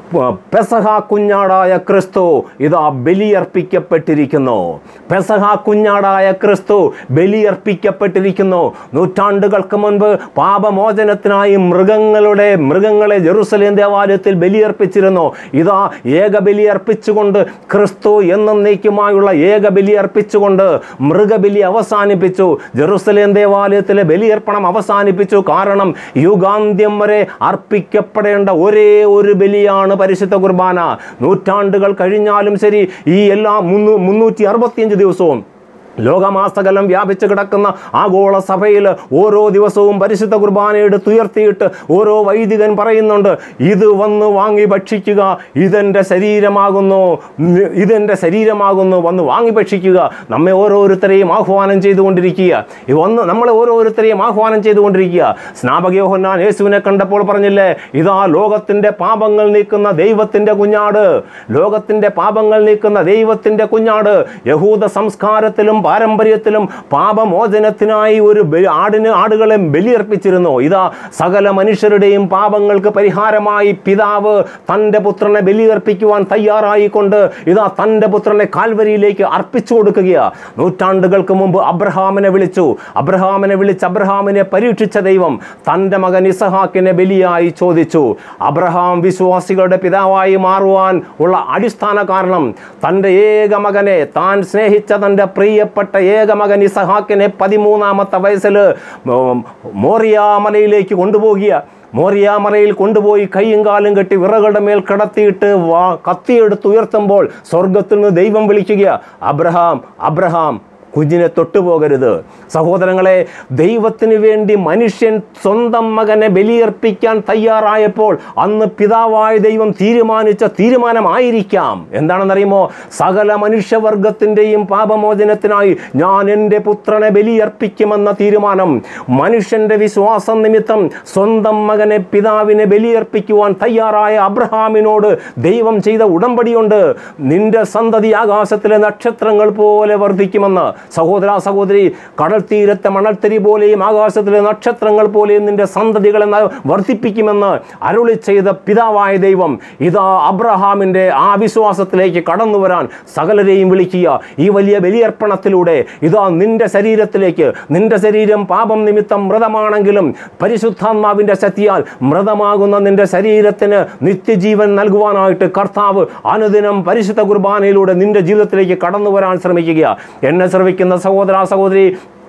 പ- പെസഹ കുഞ്ഞാടായ ക്രിസ്തു ഇതാ ബലിയർപ്പിക്കപ്പെട്ടിരിക്കുന്നു പെസഹ കുഞ്ഞാടായ ക്രിസ്തു ബലിയർപ്പിക്കപ്പെട്ടിരിക്കുന്നു നൂറ്റാണ്ടുകൾക്ക് മുൻപ് പാപമോചനത്തിനായി മൃഗങ്ങളുടെ മൃഗങ്ങളെ ജെറുസലേം ദേവാലയത്തിൽ ബലിയർപ്പിച്ചിരുന്നു ഇതാ ഏക ബലി അർപ്പിച്ചുകൊണ്ട് ക്രിസ്തു എന്നേക്കുമായുള്ള ഏക ബലി അർപ്പിച്ചുകൊണ്ട് മൃഗബലി അവസാനിപ്പിച്ചു ജെറുസലേം ദേവാലയത്തിലെ ബലിയർപ്പണം അവസാനിപ്പിച്ചു കാരണം യുഗാന്ത്യം വരെ അർപ്പിക്കപ്പെടേണ്ട ഒരേ ഒരു ബലിയാണ് പരിശുദ്ധ കുർബാന നൂറ്റാണ്ടുകൾ കഴിഞ്ഞാലും ശരി ഈ എല്ലാ മുന്നൂ മുന്നൂറ്റി അറുപത്തിയഞ്ച് ദിവസവും ലോകമാസകലം വ്യാപിച്ചു കിടക്കുന്ന ആഗോള സഭയിൽ ഓരോ ദിവസവും പരിശുദ്ധ കുർബാന എടുത്തുയർത്തിയിട്ട് ഓരോ വൈദികൻ പറയുന്നുണ്ട് ഇത് വന്ന് വാങ്ങി ഭക്ഷിക്കുക ഇതെൻ്റെ ശരീരമാകുന്നു നി- ഇതെൻ്റെ ശരീരമാകുന്നു വന്ന് വാങ്ങി ഭക്ഷിക്കുക നമ്മെ ഓരോരുത്തരെയും ആഹ്വാനം ചെയ്തുകൊണ്ടിരിക്കുക ഈ വന്ന് നമ്മളെ ഓരോരുത്തരെയും ആഹ്വാനം ചെയ്തുകൊണ്ടിരിക്കുക സ്നാപകയോഹന്നാൻ യേശുവിനെ കണ്ടപ്പോൾ പറഞ്ഞില്ലേ ഇതാ ലോകത്തിൻ്റെ പാപങ്ങൾ നീക്കുന്ന ദൈവത്തിൻ്റെ കുഞ്ഞാട് ലോകത്തിൻ്റെ പാപങ്ങൾ നീക്കുന്ന ദൈവത്തിൻ്റെ കുഞ്ഞാട് യഹൂദ സംസ്കാരത്തിലും പാരമ്പര്യത്തിലും പാപമോചനത്തിനായി ഒരു ബലി- ആടിന് ആടുകളെ ബലിയർപ്പിച്ചിരുന്നു ഇതാ സകല മനുഷ്യരുടെയും പാപങ്ങൾക്ക് പരിഹാരമായി പിതാവ് തൻ്റെ പുത്രനെ ബലിയർപ്പിക്കുവാൻ തയ്യാറായിക്കൊണ്ട് ഇതാ തൻ്റെ പുത്രനെ കാൽവരിയിലേക്ക് അർപ്പിച്ചു കൊടുക്കുകയാണ് നൂറ്റാണ്ടുകൾക്ക് മുമ്പ് അബ്രഹാമിനെ വിളിച്ചു അബ്രഹാമിനെ വിളിച്ച് അബ്രഹാമിനെ പരീക്ഷിച്ച ദൈവം തൻ്റെ മകൻ ഇസഹാക്കിനെ ബലിയായി ചോദിച്ചു അബ്രഹാം വിശ്വാസികളുടെ പിതാവായി മാറുവാൻ ഉള്ള അടിസ്ഥാന കാരണം തൻ്റെ ഏക മകനെ താൻ സ്നേഹിച്ച തൻ്റെ പ്രിയപ്പെട്ട ഏക മകൻ ഇസഹാക്കിനെ പതിമൂന്നാമത്തെ വയസ്സിൽ മോറിയാമലയിലേക്ക് കൊണ്ടുപോകുക മോറിയാമലയിൽ കൊണ്ടുപോയി കൈയും കാലും കെട്ടി വിറകളുടെ മേൽ കിടത്തിയിട്ട് വാ കത്തിയെടുത്ത് ഉയർത്തുമ്പോൾ സ്വർഗത്തിൽ നിന്ന് ദൈവം വിളിക്കുക അബ്രഹാം അബ്രഹാം കുഞ്ഞിനെ തൊട്ടുപോകരുത് സഹോദരങ്ങളെ ദൈവത്തിന് വേണ്ടി മനുഷ്യൻ സ്വന്തം മകനെ ബലിയർപ്പിക്കാൻ തയ്യാറായപ്പോൾ അന്ന് പിതാവായ ദൈവം തീരുമാനിച്ച തീരുമാനമായിരിക്കാം എന്താണെന്നറിയുമോ സകല മനുഷ്യവർഗത്തിൻ്റെയും പാപമോചനത്തിനായി ഞാൻ എൻ്റെ പുത്രനെ ബലിയർപ്പിക്കുമെന്ന തീരുമാനം മനുഷ്യൻ്റെ വിശ്വാസം നിമിത്തം സ്വന്തം മകനെ പിതാവിനെ ബലിയർപ്പിക്കുവാൻ തയ്യാറായ അബ്രഹാമിനോട് ദൈവം ചെയ്ത ഉടമ്പടിയുണ്ട് നിന്റെ സന്തതി ആകാശത്തിലെ നക്ഷത്രങ്ങൾ പോലെ വർദ്ധിക്കുമെന്ന് സഹോദര സഹോദരി കടൽ തീരത്തെ മണൽത്തരി പോലെയും ആകാശത്തിലെ നക്ഷത്രങ്ങൾ പോലെയും നിന്റെ സന്തതികളെ ന- വർദ്ധിപ്പിക്കുമെന്ന് അരുളി ചെയ്ത പിതാവായ ദൈവം ഇതാ അബ്രഹാമിൻ്റെ ആ വിശ്വാസത്തിലേക്ക് കടന്നു വരാൻ സകലരെയും വിളിക്കുക ഈ വലിയ ബലിയർപ്പണത്തിലൂടെ ഇതാ നിന്റെ ശരീരത്തിലേക്ക് നിന്റെ ശരീരം പാപം നിമിത്തം മൃതമാണെങ്കിലും പരിശുദ്ധാത്മാവിൻ്റെ ശക്തിയാൽ മൃതമാകുന്ന നിന്റെ ശരീരത്തിന് നിത്യജീവൻ നൽകുവാനായിട്ട് കർത്താവ് അനുദിനം പരിശുദ്ധ കുർബാനയിലൂടെ നിന്റെ ജീവിതത്തിലേക്ക് കടന്നു വരാൻ ശ്രമിക്കുക എന്നെ ശ്രമിക്കുന്ന സഹോദര സഹോദരി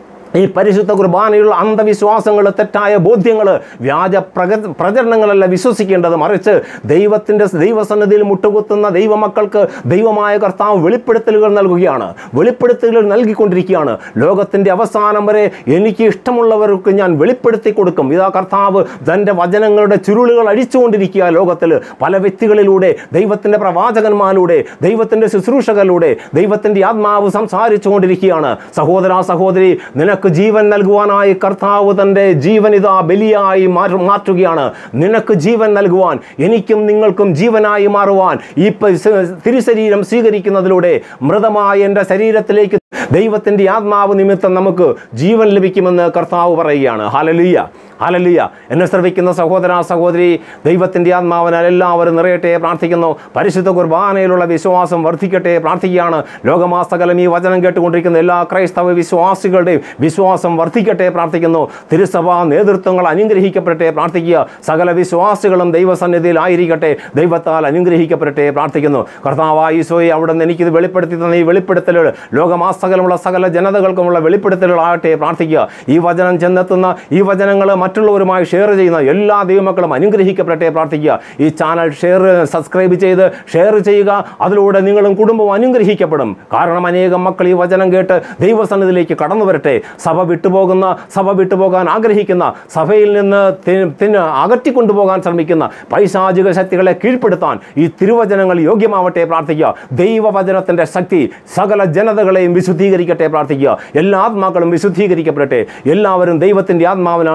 ഈ പരിശുദ്ധ കുർബാനയുള്ള അന്ധവിശ്വാസങ്ങൾ തെറ്റായ ബോധ്യങ്ങൾ വ്യാജ പ്രക പ്രചരണങ്ങളല്ല വിശ്വസിക്കേണ്ടത് മറിച്ച് ദൈവത്തിൻ്റെ ദൈവസന്നിധിയിൽ മുട്ടുകുത്തുന്ന ദൈവമക്കൾക്ക് ദൈവമായ കർത്താവ് വെളിപ്പെടുത്തലുകൾ നൽകുകയാണ് വെളിപ്പെടുത്തലുകൾ നൽകിക്കൊണ്ടിരിക്കുകയാണ് ലോകത്തിൻ്റെ അവസാനം വരെ എനിക്ക് ഇഷ്ടമുള്ളവർക്ക് ഞാൻ വെളിപ്പെടുത്തി കൊടുക്കും ഇതാ കർത്താവ് തൻ്റെ വചനങ്ങളുടെ ചുരുളുകൾ അഴിച്ചുകൊണ്ടിരിക്കുക ലോകത്തിൽ പല വ്യക്തികളിലൂടെ ദൈവത്തിൻ്റെ പ്രവാചകന്മാരിലൂടെ ദൈവത്തിൻ്റെ ശുശ്രൂഷകരിലൂടെ ദൈവത്തിൻ്റെ ആത്മാവ് സംസാരിച്ചുകൊണ്ടിരിക്കുകയാണ് സഹോദര സഹോദരി നിനക്ക് ജീവൻ നൽകുവാനായി കർത്താവ് തൻ്റെ ജീവൻ ഇതാ ബലിയായി മാറ്റ- മാറ്റുകയാണ് നിനക്ക് ജീവൻ നൽകുവാൻ എനിക്കും നിങ്ങൾക്കും ജീവനായി മാറുവാൻ ഈ പ- സ- തിരുശരീരം സ്വീകരിക്കുന്നതിലൂടെ മൃതമായ എൻ്റെ ശരീരത്തിലേക്ക് ദൈവത്തിൻ്റെ ആത്മാവ് നിമിത്തം നമുക്ക് ജീവൻ ലഭിക്കുമെന്ന് കർത്താവ് പറയുകയാണ് ഹാലലുയ്യ ഹാലലുയ്യ എന്നെ ശ്രവിക്കുന്ന സഹോദര സഹോദരി ദൈവത്തിൻ്റെ ആത്മാവിനാൽ എല്ലാവരും നിറയട്ടെ പ്രാർത്ഥിക്കുന്നു പരിശുദ്ധ കുർബാനയിലുള്ള വിശ്വാസം വർദ്ധിക്കട്ടെ പ്രാർത്ഥിക്കുകയാണ് ലോകമാസകലം ഈ വചനം കേട്ടുകൊണ്ടിരിക്കുന്ന എല്ലാ ക്രൈസ്തവ വിശ്വാസികളുടെയും വിശ്വാസം വർദ്ധിക്കട്ടെ പ്രാർത്ഥിക്കുന്നു തിരുസഭാ നേതൃത്വങ്ങൾ അനുഗ്രഹിക്കപ്പെടട്ടെ പ്രാർത്ഥിക്കുക സകല വിശ്വാസികളും ദൈവസന്നിധിയിൽ ആയിരിക്കട്ടെ ദൈവത്താൽ അനുഗ്രഹിക്കപ്പെടട്ടെ പ്രാർത്ഥിക്കുന്നു കർത്താവായ ഈശോയെ അവിടെ നിന്ന് എനിക്കിത് വെളിപ്പെടുത്തി തന്ന ഈ വെളിപ്പെടുത്തലുകൾ ലോകമാസകലമുള്ള സകല ജനതകൾക്കുമുള്ള വെളിപ്പെടുത്തലുകളാകട്ടെ പ്രാർത്ഥിക്കുക ഈ വചനം ചെന്നെത്തുന്ന ഈ വചനങ്ങൾ മറ്റുള്ളവരുമായി ഷെയർ ചെയ്യുന്ന എല്ലാ ദൈവമക്കളും അനുഗ്രഹിക്കപ്പെടട്ടെ പ്രാർത്ഥിക്കുക ഈ ചാനൽ ഷെയർ സബ്സ്ക്രൈബ് ചെയ്ത് ഷെയർ ചെയ്യുക അതിലൂടെ നിങ്ങളും കുടുംബവും അനുഗ്രഹിക്കപ്പെടും കാരണം അനേകം മക്കൾ ഈ വചനം കേട്ട് ദൈവസന്നിധിയിലേക്ക് കടന്നു വരട്ടെ സഭ വിട്ടുപോകുന്ന സഭ വിട്ടുപോകാൻ ആഗ്രഹിക്കുന്ന സഭയിൽ നിന്ന് തി- തിന്ന് അകറ്റിക്കൊണ്ടുപോകാൻ ശ്രമിക്കുന്ന പൈശാചിക ശക്തികളെ കീഴ്പ്പെടുത്താൻ ഈ തിരുവചനങ്ങൾ യോഗ്യമാവട്ടെ പ്രാർത്ഥിക്കുക ദൈവവചനത്തിൻ്റെ ശക്തി സകല ജനതകളെയും വിശുദ്ധീകരിക്കട്ടെ പ്രാർത്ഥിക്കുക എല്ലാ ആത്മാക്കളും വിശുദ്ധീകരിക്കപ്പെടട്ടെ എല്ലാവരും ദൈവത്തിൻ്റെ ആത്മാവിനാൽ നിറഞ്ഞ്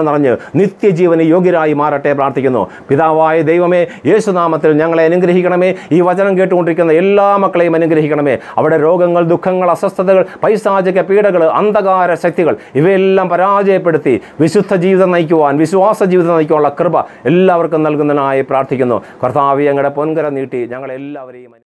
നിത്യജീവന് യോഗ്യരായി മാറട്ടെ പ്രാർത്ഥിക്കുന്നു പിതാവായ ദൈവമേ യേശുനാമത്തിൽ ഞങ്ങളെ അനുഗ്രഹിക്കണമേ ഈ വചനം കേട്ടുകൊണ്ടിരിക്കുന്ന എല്ലാ മക്കളെയും അനുഗ്രഹിക്കണമേ അവിടെ രോഗങ്ങൾ ദുഃഖങ്ങൾ അസ്വസ്ഥതകൾ പൈശാചിക പീഡകൾ അന്ധകാര ശക്തികൾ ഇവയെല്ലാം പരാജയപ്പെടുത്തി വിശുദ്ധ ജീവിതം നയിക്കുവാൻ വിശ്വാസ ജീവിതം നയിക്കുവാനുള്ള കൃപ എല്ലാവർക്കും നൽകുന്നതിനായി പ്രാർത്ഥിക്കുന്നു കർത്താവ് ഞങ്ങളുടെ പൊൻകര നീട്ടി ഞങ്ങളെല്ലാവരെയും